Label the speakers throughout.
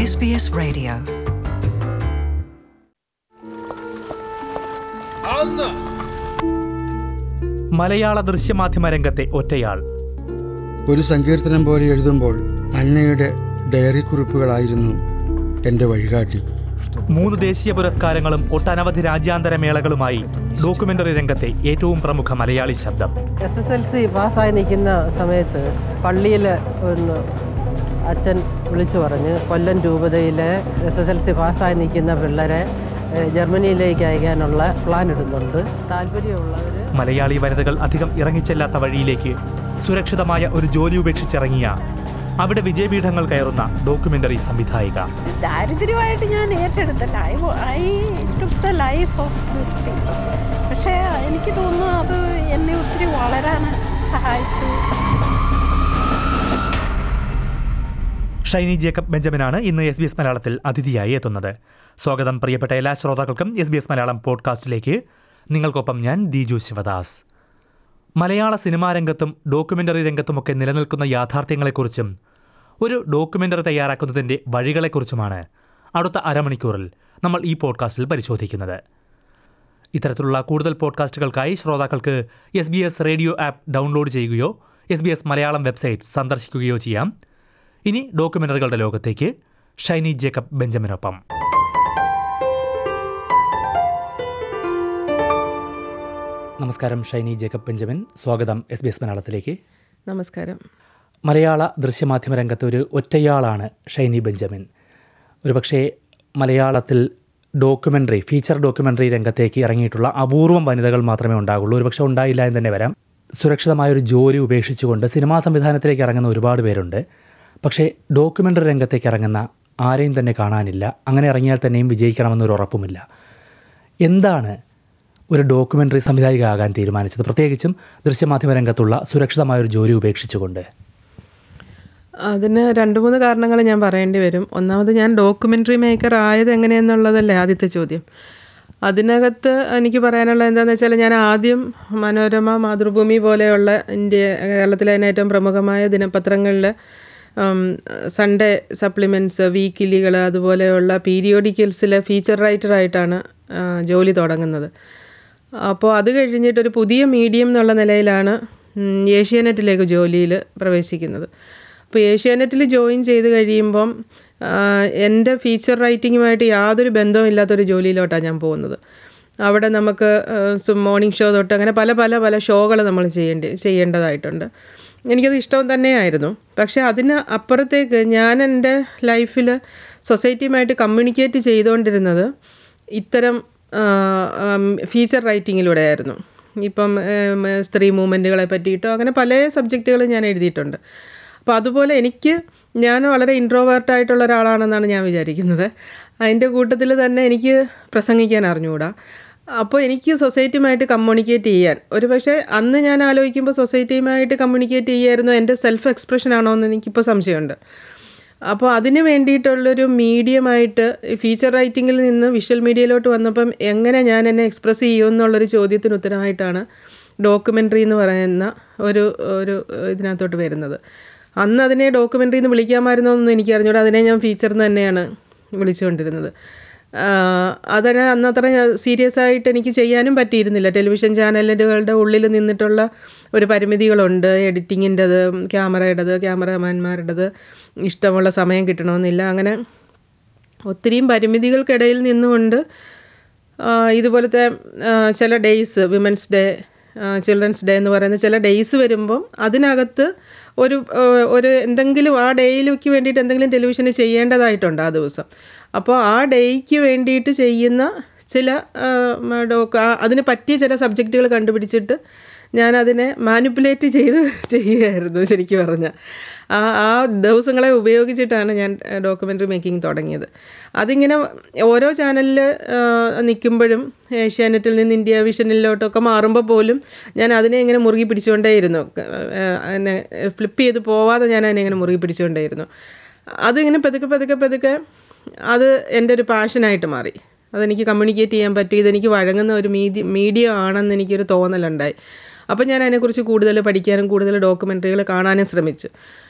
Speaker 1: SBS Radio.
Speaker 2: മലയാള ദൃശ്യമാധ്യമ രംഗത്തെ ഒറ്റയാൾ
Speaker 3: ഒരു സങ്കീർത്തനം പോലെ എഴുതുമ്പോൾ അന്നയുടെ ഡയറി കുറിപ്പുകളായിരുന്നു എൻ്റെ വഴികാട്ടി
Speaker 2: മൂന്ന് ദേശീയ പുരസ്കാരങ്ങളും ഒട്ടനവധി രാജ്യാന്തര മേളകളുമായി ഡോക്യുമെന്ററി രംഗത്തെ ഏറ്റവും പ്രമുഖ മലയാളി ശബ്ദം
Speaker 4: എസ് എസ് എൽ സി പാസ്സായി നിൽക്കുന്ന സമയത്ത് പള്ളിയിൽ ഒന്ന് അച്ഛൻ വിളിച്ചു പറഞ്ഞ് കൊല്ലം രൂപതയിലെ എസ് എസ് എൽ സി പാസ്സായി നിൽക്കുന്ന പിള്ളേരെ ഏഹ്, ജർമ്മനിയിലേക്ക് അയക്കാനുള്ള പ്ലാൻ ഇടുന്നുണ്ട് താല്പര്യമുള്ളവർ
Speaker 2: മലയാളി വനിതകൾ അധികം ഇറങ്ങിച്ചെല്ലാത്ത വഴിയിലേക്ക് സുരക്ഷിതമായ ഒരു ജോലി ഉപേക്ഷിച്ചിറങ്ങിയ അവിടെ വിജയപീഠങ്ങൾ കയറുന്ന ഡോക്യുമെന്ററി സംവിധായിക
Speaker 5: ദാരിദ്ര്യമായിട്ട് ഞാൻ ഏറ്റെടുത്തില്ല I I took the life of this people പക്ഷേ എനിക്ക് തോന്നുന്നു അത് എന്നെ ഒത്തിരി വളരാൻ സഹായിച്ചു
Speaker 2: ഷൈനി ജേക്കബ് ബെഞ്ചമിനാണ് ഇന്ന് എസ് ബി എസ് മലയാളത്തിൽ അതിഥിയായി എത്തുന്നത് സ്വാഗതം പ്രിയപ്പെട്ട എല്ലാ ശ്രോതാക്കൾക്കും എസ് ബി എസ് മലയാളം പോഡ്കാസ്റ്റിലേക്ക് നിങ്ങൾക്കൊപ്പം ഞാൻ ദിജു ശിവദാസ് മലയാള സിനിമാ രംഗത്തും ഡോക്യുമെന്ററി രംഗത്തുമൊക്കെ നിലനിൽക്കുന്ന യാഥാർത്ഥ്യങ്ങളെക്കുറിച്ചും ഒരു ഡോക്യുമെന്ററി തയ്യാറാക്കുന്നതിൻ്റെ വഴികളെക്കുറിച്ചുമാണ് അടുത്ത അരമണിക്കൂറിൽ നമ്മൾ ഈ പോഡ്കാസ്റ്റിൽ പരിശോധിക്കുന്നത് ഇത്തരത്തിലുള്ള കൂടുതൽ പോഡ്കാസ്റ്റുകൾക്കായി ശ്രോതാക്കൾക്ക് S B S radio app download ചെയ്യുകയോ S B S Malayalam website സന്ദർശിക്കുകയോ ചെയ്യാം ഇനി ഡോക്യുമെന്ററികളുടെ ലോകത്തേക്ക് ഷൈനി ജേക്കബ് ബെഞ്ചമിനൊപ്പം നമസ്കാരം ഷൈനി ജേക്കബ് ബെഞ്ചമിൻ സ്വാഗതം എസ് ബി എസ് മലയാളത്തിലേക്ക്
Speaker 6: നമസ്കാരം
Speaker 2: മലയാള ദൃശ്യമാധ്യമ രംഗത്ത് ഒരു ഒറ്റയാളാണ് ഷൈനി ബെഞ്ചമിൻ ഒരുപക്ഷേ മലയാളത്തിൽ ഡോക്യുമെൻ്ററി ഫീച്ചർ ഡോക്യുമെൻ്ററി രംഗത്തേക്ക് ഇറങ്ങിയിട്ടുള്ള അപൂർവം വനിതകൾ മാത്രമേ ഉണ്ടാകുള്ളൂ ഒരുപക്ഷെ ഉണ്ടായില്ല എന്ന് തന്നെ വരാം സുരക്ഷിതമായൊരു ജോലി ഉപേക്ഷിച്ചുകൊണ്ട് സിനിമാ സംവിധാനത്തിലേക്ക് ഇറങ്ങുന്ന ഒരുപാട് പേരുണ്ട് പക്ഷേ ഡോക്യുമെൻ്ററി രംഗത്തേക്ക് ഇറങ്ങുന്ന ആരെയും തന്നെ കാണാനില്ല അങ്ങനെ ഇറങ്ങിയാൽ തന്നെയും വിജയിക്കണമെന്നൊരു ഉറപ്പുമില്ല എന്താണ് ഒരു ഡോക്യുമെൻ്ററി സംവിധായിക ആകാൻ തീരുമാനിച്ചത് പ്രത്യേകിച്ചും ദൃശ്യമാധ്യമ രംഗത്തുള്ള സുരക്ഷിതമായൊരു ജോലി ഉപേക്ഷിച്ചുകൊണ്ട്
Speaker 6: അതിന് രണ്ട് മൂന്ന് കാരണങ്ങൾ ഞാൻ പറയേണ്ടി വരും ഒന്നാമത് ഞാൻ ഡോക്യുമെൻ്ററി മേക്കർ ആയത് എങ്ങനെയെന്നുള്ളതല്ലേ ആദ്യത്തെ ചോദ്യം അതിനകത്ത് എനിക്ക് പറയാനുള്ള എന്താണെന്ന് വെച്ചാൽ ഞാൻ ആദ്യം മനോരമ മാതൃഭൂമി പോലെയുള്ള ഇന്ത്യ കേരളത്തിലെ തന്നെ ഏറ്റവും പ്രമുഖമായ ദിനപത്രങ്ങളിൽ സൺഡേ സപ്ലിമെൻറ്റ്സ് വീക്കിലികൾ അതുപോലെയുള്ള പീരിയോഡിക്കൽസിലെ ഫീച്ചർ റൈറ്ററായിട്ടാണ് ആ, ജോലി തുടങ്ങുന്നത് അപ്പോൾ അത് കഴിഞ്ഞിട്ടൊരു പുതിയ മീഡിയം എന്നുള്ള നിലയിലാണ് ഉം, ഏഷ്യാനെറ്റിലേക്ക് ജോലിയിൽ പ്രവേശിക്കുന്നത് അപ്പോൾ ഏഷ്യാനെറ്റിൽ ജോയിൻ ചെയ്ത് കഴിയുമ്പം ആ, എൻ്റെ ഫീച്ചർ റൈറ്റിങ്ങുമായിട്ട് യാതൊരു ബന്ധവുമില്ലാത്തൊരു ജോലിയിലോട്ടാണ് ഞാൻ പോകുന്നത് അവിടെ നമുക്ക് മോർണിംഗ് ഷോ തൊട്ട് അങ്ങനെ പല പല പല ഷോകൾ നമ്മൾ ചെയ്യേണ്ടി ചെയ്യേണ്ടതായിട്ടുണ്ട് എനിക്കത് ഇഷ്ടം തന്നെയായിരുന്നു പക്ഷേ അതിന് അപ്പുറത്തേക്ക് ഞാൻ എൻ്റെ ലൈഫിൽ സൊസൈറ്റിയുമായിട്ട് കമ്മ്യൂണിക്കേറ്റ് ചെയ്തുകൊണ്ടിരുന്നത് ഇത്തരം ഫീച്ചർ റൈറ്റിങ്ങിലൂടെ ആയിരുന്നു ഇപ്പം ഉം, സ്ത്രീ മൂവ്മെൻറ്റുകളെ പറ്റിയിട്ടോ അങ്ങനെ പല സബ്ജക്റ്റുകളും ഞാൻ എഴുതിയിട്ടുണ്ട് അപ്പോൾ അതുപോലെ എനിക്ക് ഞാൻ വളരെ ഇൻട്രോവേർട്ടായിട്ടുള്ള ഒരാളാണെന്നാണ് ഞാൻ വിചാരിക്കുന്നത് അതിൻ്റെ കൂട്ടത്തിൽ തന്നെ എനിക്ക് പ്രസംഗിക്കാൻ അറിഞ്ഞുകൂടാ അപ്പോൾ എനിക്ക് സൊസൈറ്റിയുമായിട്ട് കമ്മ്യൂണിക്കേറ്റ് ചെയ്യാൻ ഒരു പക്ഷേ അന്ന് ഞാൻ ആലോചിക്കുമ്പോൾ സൊസൈറ്റിയുമായിട്ട് കമ്മ്യൂണിക്കേറ്റ് ചെയ്യായിരുന്നു എൻ്റെ സെൽഫ് എക്സ്പ്രഷൻ ആണോ എന്ന് എനിക്കിപ്പോൾ സംശയമുണ്ട് അപ്പോൾ അതിന് വേണ്ടിയിട്ടുള്ളൊരു മീഡിയമായിട്ട് ഫീച്ചർ റൈറ്റിങ്ങിൽ നിന്ന് വിഷ്വൽ മീഡിയയിലോട്ട് വന്നപ്പം എങ്ങനെ ഞാൻ എന്നെ എക്സ്പ്രസ് ചെയ്യും എന്നുള്ളൊരു ചോദ്യത്തിന് ഉത്തരമായിട്ടാണ് ഡോക്യുമെൻ്ററി എന്ന് പറയുന്ന ഒരു ഒരു ഇതിനകത്തോട്ട് വരുന്നത് അന്ന് അതിനെ ഡോക്യുമെൻ്ററി എന്ന് വിളിക്കാമായിരുന്നോ എന്നൊന്നും എനിക്ക് അറിഞ്ഞൂടാ അതിനെ ഞാൻ ഫീച്ചർ എന്ന് തന്നെയാണ് വിളിച്ചുകൊണ്ടിരുന്നത് ആഹ് അതിന് അന്നത്ര സീരിയസ് ആയിട്ട് എനിക്ക് ചെയ്യാനും പറ്റിയിരുന്നില്ല ടെലിവിഷൻ ചാനലുകളുടെ ഉള്ളിൽ നിന്നിട്ടുള്ള ഒരു പരിമിതികളുണ്ട് എഡിറ്റിങ്ങിൻ്റെത് ക്യാമറയുടേത് ക്യാമറമാന്മാരുടേത് ഇഷ്ടമുള്ള സമയം കിട്ടണമെന്നില്ല അങ്ങനെ ഒത്തിരിയും പരിമിതികൾക്കിടയിൽ നിന്നുകൊണ്ട് ആ, ഇതുപോലത്തെ ആ, ചില days women's day children's day എന്ന് പറയുന്ന ചില ഡേയ്സ് വരുമ്പം അതിനകത്ത് ഒരു ആ, ഒരു എന്തെങ്കിലും ആ ഡേയിലേക്ക് വേണ്ടിയിട്ട് എന്തെങ്കിലും ടെലിവിഷന് ചെയ്യേണ്ടതായിട്ടുണ്ട് ആ ദിവസം അപ്പോൾ ആ ഡേയ്ക്ക് വേണ്ടിയിട്ട് ചെയ്യുന്ന ചില ആ, മ, ഡോക്ക് ആ, അതിന് പറ്റിയ ചില സബ്ജക്റ്റുകൾ കണ്ടുപിടിച്ചിട്ട് ഞാൻ അതിനെ മാനിപ്പുലേറ്റ് ചെയ്ത് ചെയ്യുകയായിരുന്നു ശരിക്കും പറഞ്ഞാൽ ആ ആ ദിവസങ്ങളെ ഉപയോഗിച്ചിട്ടാണ് ഞാൻ ഡോക്യുമെൻ്ററി മേക്കിംഗ് തുടങ്ങിയത് അതിങ്ങനെ ഓരോ ചാനലിൽ നിൽക്കുമ്പോഴും ഏഷ്യാനെറ്റിൽ നിന്ന് ഇന്ത്യ വിഷനിലോട്ടൊക്കെ മാറുമ്പോൾ പോലും ഞാൻ അതിനെ ഇങ്ങനെ മുറുകി പിടിച്ചുകൊണ്ടേയിരുന്നു എന്നെ ഫ്ലിപ്പ് ചെയ്ത് പോവാതെ ഞാൻ അതിനെ ഇങ്ങനെ മുറുകി പിടിച്ചുകൊണ്ടേയിരുന്നു അതിങ്ങനെ പതുക്കെ പതുക്കെ പതുക്കെ അത് എൻ്റെ ഒരു പാഷനായിട്ട് മാറി അതെനിക്ക് കമ്മ്യൂണിക്കേറ്റ് ചെയ്യാൻ പറ്റും ഇതെനിക്ക് വഴങ്ങുന്ന ഒരു മീഡി മീഡിയം ആണെന്ന് എനിക്കൊരു തോന്നലുണ്ടായി അപ്പോൾ ഞാൻ അതിനെക്കുറിച്ച് കൂടുതൽ പഠിക്കാനും കൂടുതൽ ഡോക്യുമെൻ്ററികൾ കാണാനും ശ്രമിച്ചു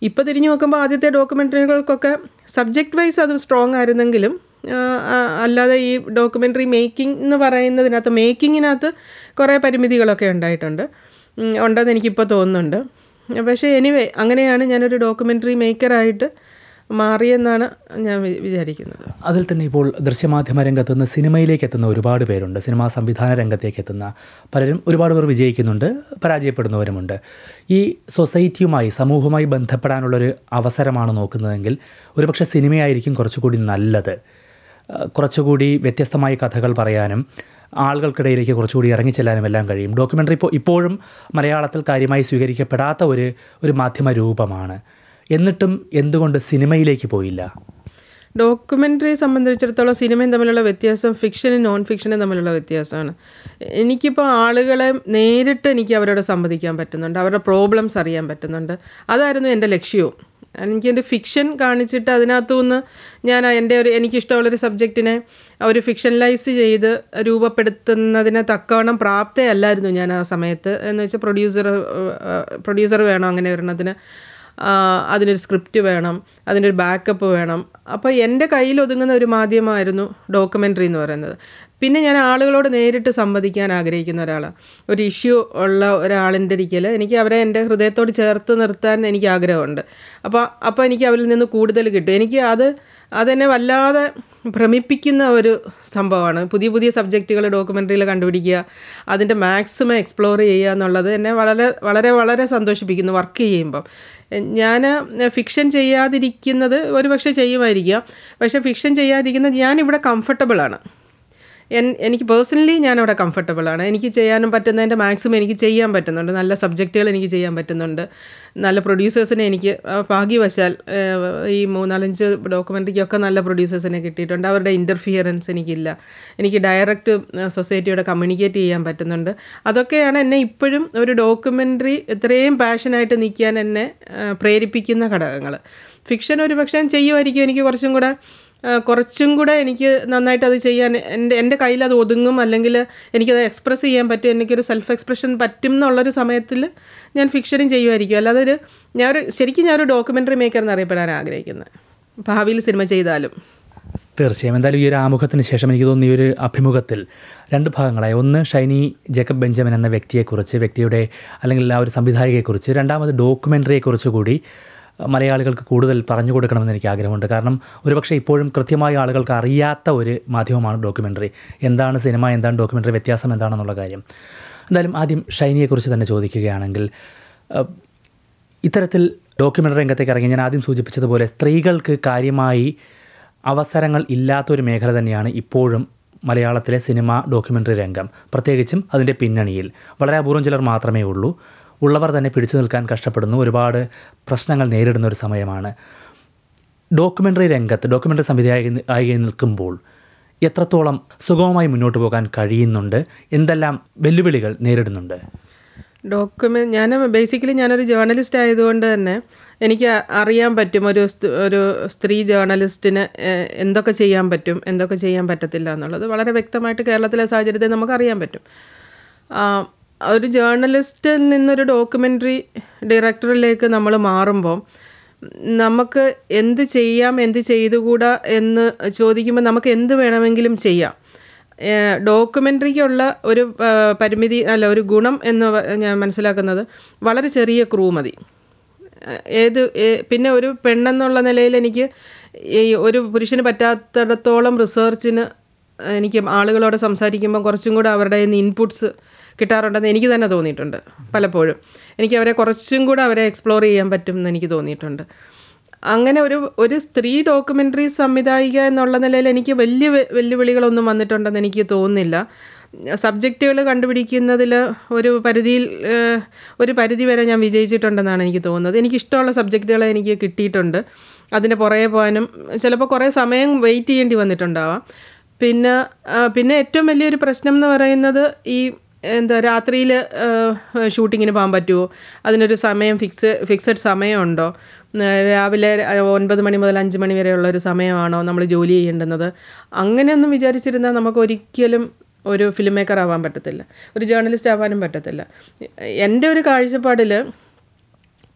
Speaker 6: ഇപ്പോൾ തിരിഞ്ഞു നോക്കുമ്പോൾ ആദ്യത്തെ ഡോക്യുമെൻ്ററികൾക്കൊക്കെ സബ്ജക്റ്റ് വൈസ് അത് സ്ട്രോങ് ആയിരുന്നെങ്കിലും ആ, ആ, അല്ലാതെ ഈ ഡോക്യുമെൻ്ററി മേക്കിംഗ് എന്ന് പറയുന്നതിനകത്ത് മേക്കിങ്ങിനകത്ത് കുറേ പരിമിതികളൊക്കെ ഉണ്ടായിട്ടുണ്ട് ഉം, ഉണ്ടെന്ന് എനിക്കിപ്പോൾ തോന്നുന്നുണ്ട് പക്ഷേ എനിവേ അങ്ങനെയാണ് ഞാനൊരു ഡോക്യുമെൻ്ററി മേക്കറായിട്ട് മാറിയെന്നാണ് ഞാൻ വി- വിചാരിക്കുന്നത്
Speaker 2: അതിൽ തന്നെ ഇപ്പോൾ ദൃശ്യമാധ്യമ രംഗത്ത് നിന്ന് സിനിമയിലേക്ക് എത്തുന്ന ഒരുപാട് പേരുണ്ട് സിനിമാ സംവിധാന രംഗത്തേക്ക് എത്തുന്ന പലരും ഒരുപാട് പേർ വിജയിക്കുന്നുണ്ട് പരാജയപ്പെടുന്നവരുമുണ്ട് ഈ സൊസൈറ്റിയുമായി സമൂഹവുമായി ബന്ധപ്പെടാനുള്ളൊരു അവസരമാണ് നോക്കുന്നതെങ്കിൽ ഒരുപക്ഷെ സിനിമയായിരിക്കും കുറച്ചുകൂടി നല്ലത് ആ, കുറച്ചുകൂടി വ്യത്യസ്തമായ കഥകൾ പറയാനും ആളുകൾക്കിടയിലേക്ക് കുറച്ചുകൂടി ഇറങ്ങിച്ചെല്ലാനും എല്ലാം കഴിയും ഡോക്യുമെൻ്ററി ഇപ്പോൾ ഇപ്പോഴും മലയാളത്തിൽ കാര്യമായി സ്വീകരിക്കപ്പെടാത്ത ഒരു ഒരു മാധ്യമ രൂപമാണ് എന്നിട്ടും എന്തുകൊണ്ട് സിനിമയിലേക്ക് പോയില്ല
Speaker 6: ഡോക്യുമെൻ്ററി സംബന്ധിച്ചിടത്തോളം സിനിമയും തമ്മിലുള്ള വ്യത്യാസം ഫിക്ഷനും നോൺ ഫിക്ഷനും തമ്മിലുള്ള വ്യത്യാസമാണ് എനിക്കിപ്പോൾ ആളുകളെ നേരിട്ട് എനിക്ക് അവരോട് സംവദിക്കാൻ പറ്റുന്നുണ്ട് അവരുടെ പ്രോബ്ലംസ് അറിയാൻ പറ്റുന്നുണ്ട് അതായിരുന്നു എൻ്റെ ലക്ഷ്യവും എനിക്ക് എൻ്റെ ഫിക്ഷൻ കാണിച്ചിട്ട് അതിനകത്തു നിന്ന് ഞാൻ എൻ്റെ ഒരു എനിക്കിഷ്ടമുള്ളൊരു സബ്ജക്റ്റിനെ ഒരു ഫിക്ഷനലൈസ് ചെയ്ത് രൂപപ്പെടുത്തുന്നതിന് തക്കവണ്ണം പ്രാപ്തയല്ലായിരുന്നു ഞാൻ ആ സമയത്ത് എന്ന് വെച്ചാൽ പ്രൊഡ്യൂസർ പ്രൊഡ്യൂസർ വേണം അങ്ങനെ ഒരെണ്ണത്തിന് ആ, അതിനൊരു സ്ക്രിപ്റ്റ് വേണം അതിനൊരു ബാക്കപ്പ് വേണം അപ്പോൾ എൻ്റെ കയ്യിൽ ഒതുങ്ങുന്ന ഒരു മാധ്യമമായിരുന്നു ഡോക്യുമെൻ്ററി എന്ന് പറയുന്നത് പിന്നെ ഞാൻ ആളുകളോട് നേരിട്ട് സംവദിക്കാൻ ആഗ്രഹിക്കുന്ന ഒരാളാണ് ഒരു ഇഷ്യൂ ഉള്ള ഒരാളിൻ്റെ ഇരിക്കൽ എനിക്ക് അവരെ എൻ്റെ ഹൃദയത്തോട് ചേർത്ത് നിർത്താൻ എനിക്ക് ആഗ്രഹമുണ്ട് അപ്പോൾ അപ്പോൾ എനിക്ക് അവരിൽ നിന്ന് കൂടുതൽ കിട്ടും എനിക്ക് അത് അതെന്നെ വല്ലാതെ ഭ്രമിപ്പിക്കുന്ന ഒരു സംഭവമാണ് പുതിയ പുതിയ സബ്ജക്റ്റുകൾ ഡോക്യുമെൻ്ററിയിൽ കണ്ടുപിടിക്കുക അതിൻ്റെ മാക്സിമം എക്സ്പ്ലോർ ചെയ്യുക എന്നുള്ളത് എന്നെ വളരെ വളരെ വളരെ സന്തോഷിപ്പിക്കുന്നു വർക്ക് ചെയ്യുമ്പം ഞാൻ ഫിക്ഷൻ ചെയ്യാതിരിക്കുന്നത് ഒരു പക്ഷേ ചെയ്യുമായിരിക്കാം പക്ഷേ ഫിക്ഷൻ ചെയ്യാതിരിക്കുന്നത് ഞാനിവിടെ കംഫർട്ടബിളാണ് എൻ എനിക്ക് പേഴ്സണലി ഞാനവിടെ കംഫർട്ടബിളാണ് എനിക്ക് ചെയ്യാനും പറ്റുന്നതിൻ്റെ മാക്സിമം എനിക്ക് ചെയ്യാൻ പറ്റുന്നുണ്ട് നല്ല സബ്ജക്റ്റുകൾ എനിക്ക് ചെയ്യാൻ പറ്റുന്നുണ്ട് നല്ല പ്രൊഡ്യൂസേഴ്സിനെ എനിക്ക് ആ, ഭാഗ്യവശാൽ ആ, ഈ മൂന്നാലഞ്ച് ഡോക്യുമെൻ്ററിക്കൊക്കെ നല്ല പ്രൊഡ്യൂസേഴ്സിനെ കിട്ടിയിട്ടുണ്ട് അവരുടെ ഇൻ്റർഫിയറൻസ് എനിക്കില്ല എനിക്ക് ഡയറക്റ്റ് സൊസൈറ്റിയോട് കമ്മ്യൂണിക്കേറ്റ് ചെയ്യാൻ പറ്റുന്നുണ്ട് അതൊക്കെയാണ് എന്നെ ഇപ്പോഴും ഒരു ഡോക്യുമെൻ്ററി ഇത്രയും പാഷനായിട്ട് നിൽക്കാൻ എന്നെ ആ, പ്രേരിപ്പിക്കുന്ന ഘടകങ്ങൾ ഫിക്ഷൻ ഒരു പക്ഷേ ഞാൻ ചെയ്യുമായിരിക്കും എനിക്ക് കുറച്ചും കൂടെ ആ, കുറച്ചും കൂടെ എനിക്ക് നന്നായിട്ട് അത് ചെയ്യാൻ എൻ്റെ എൻ്റെ കയ്യിൽ അത് ഒതുങ്ങും അല്ലെങ്കിൽ എനിക്കത് എക്സ്പ്രസ് ചെയ്യാൻ പറ്റും എനിക്കൊരു സെൽഫ് എക്സ്പ്രഷൻ പറ്റും എന്നുള്ളൊരു സമയത്തിൽ ഞാൻ ഫിക്ഷനും ചെയ്യുമായിരിക്കും അല്ലാതെ ഒരു ഞാനൊരു ശരിക്കും ഞാനൊരു ഡോക്യുമെൻ്ററി മേക്കർ എന്നറിയപ്പെടാൻ ആഗ്രഹിക്കുന്നത് ഭാവിയിൽ സിനിമ ചെയ്താലും
Speaker 2: തീർച്ചയായും എന്തായാലും ഈ ഒരു ആമുഖത്തിന് ശേഷം എനിക്ക് തോന്നുന്നു ഈ ഒരു അഭിമുഖത്തിൽ രണ്ട് ഭാഗങ്ങളായി ഒന്ന് ഷൈനി ജേക്കബ് ബെഞ്ചമിൻ എന്ന വ്യക്തിയെക്കുറിച്ച് വ്യക്തിയുടെ അല്ലെങ്കിൽ ആ ഒരു സംവിധായകയെക്കുറിച്ച് രണ്ടാമത് ഡോക്യുമെൻ്ററിയെക്കുറിച്ച് കൂടി അഹ്, മലയാളികൾക്ക് കൂടുതൽ പറഞ്ഞു കൊടുക്കണമെന്ന് എനിക്ക് ആഗ്രഹമുണ്ട് കാരണം ഒരുപക്ഷെ ഇപ്പോഴും കൃത്യമായി ആളുകൾക്ക് അറിയാത്ത ഒരു മാധ്യമമാണ് ഡോക്യുമെൻ്ററി എന്താണ് സിനിമ എന്താണ് ഡോക്യുമെൻ്ററി വ്യത്യാസം എന്താണെന്നുള്ള കാര്യം എന്തായാലും ആദ്യം ഷൈനിയെക്കുറിച്ച് തന്നെ ചോദിക്കുകയാണെങ്കിൽ അഹ്, ഇത്തരത്തിൽ ഡോക്യുമെൻ്ററി രംഗത്തേക്ക് ഇറങ്ങി ഞാൻ ആദ്യം സൂചിപ്പിച്ചതുപോലെ സ്ത്രീകൾക്ക് കാര്യമായി അവസരങ്ങൾ ഇല്ലാത്തൊരു മേഖല തന്നെയാണ് ഇപ്പോഴും മലയാളത്തിലെ സിനിമ ഡോക്യുമെൻ്ററി രംഗം പ്രത്യേകിച്ചും അതിൻ്റെ പിന്നണിയിൽ വളരെ അപൂർവം ചിലർ മാത്രമേ ഉള്ളൂ ഉള്ളവർ തന്നെ പിടിച്ചു നിൽക്കാൻ കഷ്ടപ്പെടുന്നു ഒരുപാട് പ്രശ്നങ്ങൾ നേരിടുന്ന ഒരു സമയമാണ് ഡോക്യുമെൻ്ററി രംഗത്ത് ഡോക്യുമെൻ്ററി സംവിധായക ആയി നിൽക്കുമ്പോൾ എത്രത്തോളം സുഗമമായി മുന്നോട്ട് പോകാൻ കഴിയുന്നുണ്ട് എന്തെല്ലാം വെല്ലുവിളികൾ നേരിടുന്നുണ്ട്
Speaker 6: ഡോക്യുമെൻ്റ് ഞാൻ ബേസിക്കലി ഞാനൊരു ജേർണലിസ്റ്റ് ആയതുകൊണ്ട് തന്നെ എനിക്ക് അ- അറിയാൻ പറ്റും ഒരു സ്- ഒരു സ്ത്രീ ജേർണലിസ്റ്റിന് ഏഹ്, എന്തൊക്കെ ചെയ്യാൻ പറ്റും എന്തൊക്കെ ചെയ്യാൻ പറ്റത്തില്ല എന്നുള്ളത് വളരെ വ്യക്തമായിട്ട് കേരളത്തിലെ സാഹചര്യത്തെ നമുക്ക് അറിയാൻ പറ്റും ആ, ഒരു ജേർണലിസ്റ്റിൽ നിന്നൊരു ഡോക്യുമെൻ്ററി ഡയറക്ടറിലേക്ക് നമ്മൾ മാറുമ്പോൾ നമുക്ക് എന്ത് ചെയ്യാം എന്ത് ചെയ്തുകൂടാ എന്ന് ചോദിക്കുമ്പോൾ നമുക്ക് എന്ത് വേണമെങ്കിലും ചെയ്യാം ഡോക്യുമെൻ്ററിക്കുള്ള ഒരു ആ, പരിമിതി അല്ല ഒരു ഗുണം എന്ന് വ- ഞാൻ മനസ്സിലാക്കുന്നത് വളരെ ചെറിയ ക്രൂ മതി ഏത് ഏ- പിന്നെ ഒരു പെണ്ണെന്നുള്ള നിലയിൽ എനിക്ക് ഈ ഒരു പുരുഷന് പറ്റാത്തിടത്തോളം റിസർച്ചിന് എനിക്ക് ആളുകളോട് സംസാരിക്കുമ്പോൾ കുറച്ചും കൂടെ അവരുടെ കയ്യിൽ നിന്ന് ഇൻപുട്സ് കിട്ടാറുണ്ടെന്ന് എനിക്ക് തന്നെ തോന്നിയിട്ടുണ്ട് പലപ്പോഴും എനിക്ക് അവരെ കുറച്ചും കൂടെ അവരെ എക്സ്പ്ലോർ ചെയ്യാൻ പറ്റും എന്ന് എനിക്ക് തോന്നിയിട്ടുണ്ട് അങ്ങനെ ഒരു ഒരു സ്ത്രീ ഡോക്യുമെൻ്ററി സംവിധായിക എന്നുള്ള നിലയിൽ എനിക്ക് വലിയ വെ- വെല്ലുവിളികളൊന്നും വന്നിട്ടുണ്ടെന്ന് എനിക്ക് തോന്നുന്നില്ല സബ്ജക്റ്റുകൾ കണ്ടുപിടിക്കുന്നതിൽ ഒരു പരിധിയിൽ ഏഹ്, ഒരു പരിധി വരെ ഞാൻ വിജയിച്ചിട്ടുണ്ടെന്നാണ് എനിക്ക് തോന്നുന്നത് എനിക്കിഷ്ടമുള്ള സബ്ജക്റ്റുകൾ എനിക്ക് കിട്ടിയിട്ടുണ്ട് അതിൻ്റെ പുറകെ പോകാനും ചിലപ്പോൾ കുറേ സമയം വെയിറ്റ് ചെയ്യേണ്ടി വന്നിട്ടുണ്ടാവാം പിന്നെ ആ, പിന്നെ ഏറ്റവും വലിയൊരു പ്രശ്നം എന്ന് പറയുന്നത് ഈ എന്താ രാത്രിയിൽ ഷൂട്ടിങ്ങിന് പോകാൻ പറ്റുമോ അതിനൊരു സമയം ഫിക്സ് ഫിക്സഡ് സമയമുണ്ടോ ഉം, രാവിലെ ഒൻപത് മണി മുതൽ അഞ്ച് മണി വരെയുള്ള ഒരു സമയമാണോ നമ്മൾ ജോലി ചെയ്യേണ്ടുന്നത് അങ്ങനെയൊന്നും വിചാരിച്ചിരുന്നാൽ നമുക്ക് ഒരിക്കലും ഒരു ഫിലിം മേക്കർ ആവാൻ പറ്റത്തില്ല ഒരു ജേർണലിസ്റ്റ് ആവാനും പറ്റത്തില്ല എൻ്റെ ഒരു കാഴ്ചപ്പാടിൽ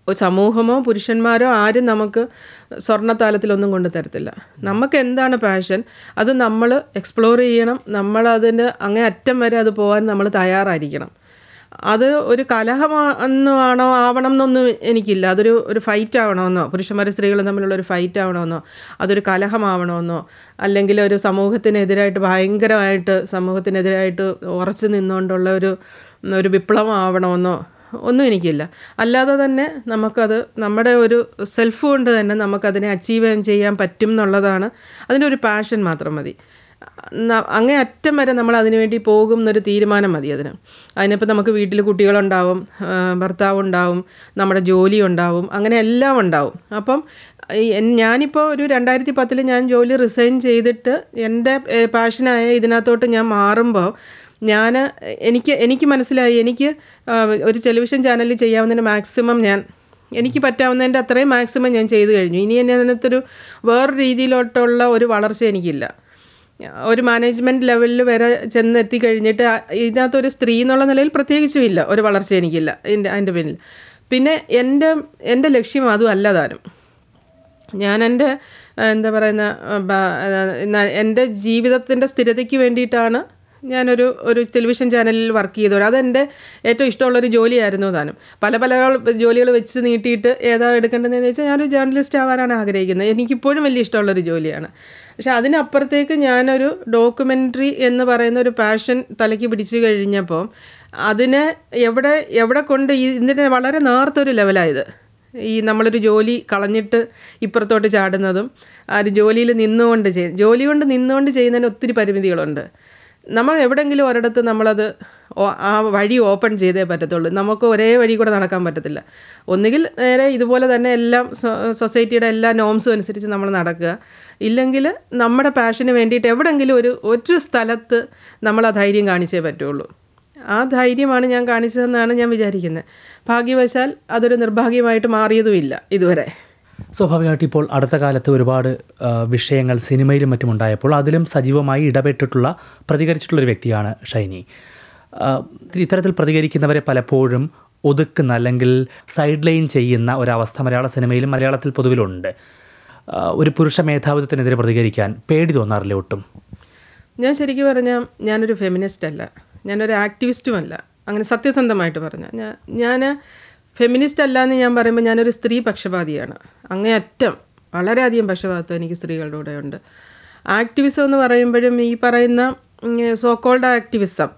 Speaker 6: ഒരു സമൂഹമോ പുരുഷന്മാരോ ആരും നമുക്ക് സ്വർണ്ണത്താലത്തിലൊന്നും കൊണ്ടു തരത്തില്ല നമുക്ക് എന്താണ് പാഷൻ അത് നമ്മൾ എക്സ്പ്ലോർ ചെയ്യണം നമ്മൾ അതിന് അങ്ങേ അറ്റം വരെ അത് പോകാൻ നമ്മൾ തയ്യാറായിരിക്കണം അത് ഒരു കലഹമാണോ ആവണം എന്നൊന്നും എനിക്കില്ല അതൊരു ഒരു ഫൈറ്റ് ആവണമെന്നോ പുരുഷന്മാരും സ്ത്രീകളും തമ്മിലുള്ള ഒരു ഫൈറ്റ് ആവണമെന്നോ അതൊരു കലഹമാവണമെന്നോ അല്ലെങ്കിൽ ഒരു സമൂഹത്തിനെതിരായിട്ട് ഭയങ്കരമായിട്ട് സമൂഹത്തിനെതിരായിട്ട് ഉറച്ചു നിന്നുകൊണ്ടുള്ള ഒരു ഒരു വിപ്ലവം ആവണമെന്നോ ഒന്നും എനിക്കില്ല അല്ലാതെ തന്നെ നമുക്കത് നമ്മുടെ ഒരു സെൽഫ് കൊണ്ട് തന്നെ നമുക്കതിനെ അച്ചീവ് ചെയ്യാൻ പറ്റും എന്നുള്ളതാണ് അതിനൊരു പാഷൻ മാത്രം മതി ന- അങ്ങേ അറ്റം വരെ നമ്മൾ അതിനു വേണ്ടി പോകും എന്നൊരു തീരുമാനം മതി അതിന് അതിനിപ്പോൾ നമുക്ക് വീട്ടിൽ കുട്ടികളുണ്ടാവും ആ, ഭർത്താവ് ഉണ്ടാവും നമ്മുടെ ജോലി ഉണ്ടാവും അങ്ങനെ എല്ലാം ഉണ്ടാവും അപ്പം ഈ എൻ- ഞാനിപ്പോൾ ഒരു രണ്ടായിരത്തി പത്തിൽ ഞാൻ ജോലി റിസൈൻ ചെയ്തിട്ട് എൻ്റെ പാഷനായ ഇതിനകത്തോട്ട് ഞാൻ മാറുമ്പോൾ ഞാൻ എനിക്ക് എനിക്ക് മനസ്സിലായി എനിക്ക് ആ, ഒരു ടെലിവിഷൻ ചാനലിൽ ചെയ്യാവുന്നതിന് മാക്സിമം ഞാൻ എനിക്ക് പറ്റാവുന്നതിൻ്റെ അത്രയും മാക്സിമം ഞാൻ ചെയ്തു കഴിഞ്ഞു ഇനി എന്നെ അതിനകത്തൊരു വേറെ രീതിയിലോട്ടുള്ള ഒരു വളർച്ച എനിക്കില്ല ഒരു മാനേജ്മെൻറ്റ് ലെവലിൽ വരെ ചെന്ന് എത്തിക്കഴിഞ്ഞിട്ട് ആ- ഇതിനകത്തൊരു സ്ത്രീ എന്നുള്ള നിലയിൽ പ്രത്യേകിച്ചും ഇല്ല ഒരു വളർച്ച എനിക്കില്ല എൻ്റെ അതിൻ്റെ പിന്നിൽ പിന്നെ എൻ്റെ എൻ്റെ ലക്ഷ്യം അതും അല്ല താനും ഞാൻ എൻ്റെ ആ, എന്താ പറയുന്ന ആ, ബ- ആ, ന- എൻ്റെ ജീവിതത്തിൻ്റെ സ്ഥിരതയ്ക്ക് വേണ്ടിയിട്ടാണ് ഞാനൊരു ഒരു ടെലിവിഷൻ ചാനലിൽ വർക്ക് ചെയ്തത് അതെൻ്റെ ഏറ്റവും ഇഷ്ടമുള്ളൊരു ജോലിയായിരുന്നു താനും പല പല ജോലികൾ വെച്ച് നീട്ടിയിട്ട് ഏതാ എടുക്കേണ്ടതെന്ന് വെച്ചാൽ ഞാനൊരു ജേർണലിസ്റ്റ് ആവാനാണ് ആഗ്രഹിക്കുന്നത് എനിക്കിപ്പോഴും വലിയ ഇഷ്ടമുള്ളൊരു ജോലിയാണ് പക്ഷെ അതിനപ്പുറത്തേക്ക് ഞാനൊരു ഡോക്യുമെൻ്ററി എന്ന് പറയുന്ന ഒരു പാഷൻ തലയ്ക്ക് പിടിച്ചു കഴിഞ്ഞപ്പോൾ അതിനെ എവിടെ എവിടെ കൊണ്ട് ഈ ഇതിൻ്റെ വളരെ നേർത്തൊരു ലെവലായത് ഈ നമ്മളൊരു ജോലി കളഞ്ഞിട്ട് ഇപ്പുറത്തോട്ട് ചാടുന്നതും ആ ഒരു ജോലിയിൽ നിന്നുകൊണ്ട് ചെയ്യും ജോലി കൊണ്ട് നിന്നുകൊണ്ട് ചെയ്യുന്നതിന് ഒത്തിരി പരിമിതികളുണ്ട് നമ്മൾ എവിടെയെങ്കിലും ഒരിടത്ത് നമ്മളത് ഓ- ആ വഴി ഓപ്പൺ ചെയ്തേ പറ്റത്തുള്ളൂ നമുക്ക് ഒരേ വഴി കൂടെ നടക്കാൻ പറ്റത്തില്ല ഒന്നുകിൽ നേരെ ഇതുപോലെ തന്നെ എല്ലാം സൊ- സൊസൈറ്റിയുടെ എല്ലാ നോംസും അനുസരിച്ച് നമ്മൾ നടക്കുക ഇല്ലെങ്കിൽ നമ്മുടെ പാഷന് വേണ്ടിയിട്ട് എവിടെയെങ്കിലും ഒരു ഒരു സ്ഥലത്ത് നമ്മൾ ആ ധൈര്യം കാണിച്ചേ പറ്റുള്ളൂ ആ ധൈര്യമാണ് ഞാൻ കാണിച്ചതെന്നാണ് ഞാൻ വിചാരിക്കുന്നത് ഭാഗ്യവശാൽ അതൊരു നിർഭാഗ്യമായിട്ട് മാറിയതുമില്ല ഇതുവരെ
Speaker 2: സ്വാഭാവികമായിട്ട് ഇപ്പോൾ അടുത്ത കാലത്ത് ഒരുപാട് ആ, വിഷയങ്ങൾ സിനിമയിലും മറ്റും ഉണ്ടായപ്പോൾ അതിലും സജീവമായി ഇടപെട്ടിട്ടുള്ള പ്രതികരിച്ചിട്ടുള്ള ഒരു വ്യക്തിയാണ് ഷൈനി ആ, ഇത്തരത്തിൽ പ്രതികരിക്കുന്നവരെ പലപ്പോഴും ഒതുക്കുന്ന അല്ലെങ്കിൽ സൈഡ് ലൈൻ ചെയ്യുന്ന ഒരവസ്ഥ മലയാള സിനിമയിലും മലയാളത്തിൽ പൊതുവിലുണ്ട് ആ, ഒരു പുരുഷ മേധാവിത്വത്തിനെതിരെ പ്രതികരിക്കാൻ പേടി തോന്നാറില്ല ഒട്ടും
Speaker 6: ഞാൻ ശരിക്കും പറഞ്ഞാൽ ഞാനൊരു ഫെമിനിസ്റ്റ് അല്ല ഞാനൊരു ആക്ടിവിസ്റ്റുമല്ല അങ്ങനെ സത്യസന്ധമായിട്ട് പറഞ്ഞാൽ ഞാൻ ഞാൻ ഫെമിനിസ്റ്റ് അല്ല എന്ന് ഞാൻ പറയുമ്പോൾ ഞാനൊരു സ്ത്രീ പക്ഷപാതിയാണ് അങ്ങേയറ്റം വളരെയധികം പക്ഷപാതത്വം എനിക്ക് സ്ത്രീകളുടെ കൂടെ ഉണ്ട് ആക്ടിവിസം എന്ന് പറയുമ്പോഴും ഈ പറയുന്ന സോക്കോൾഡ് ആക്ടിവിസം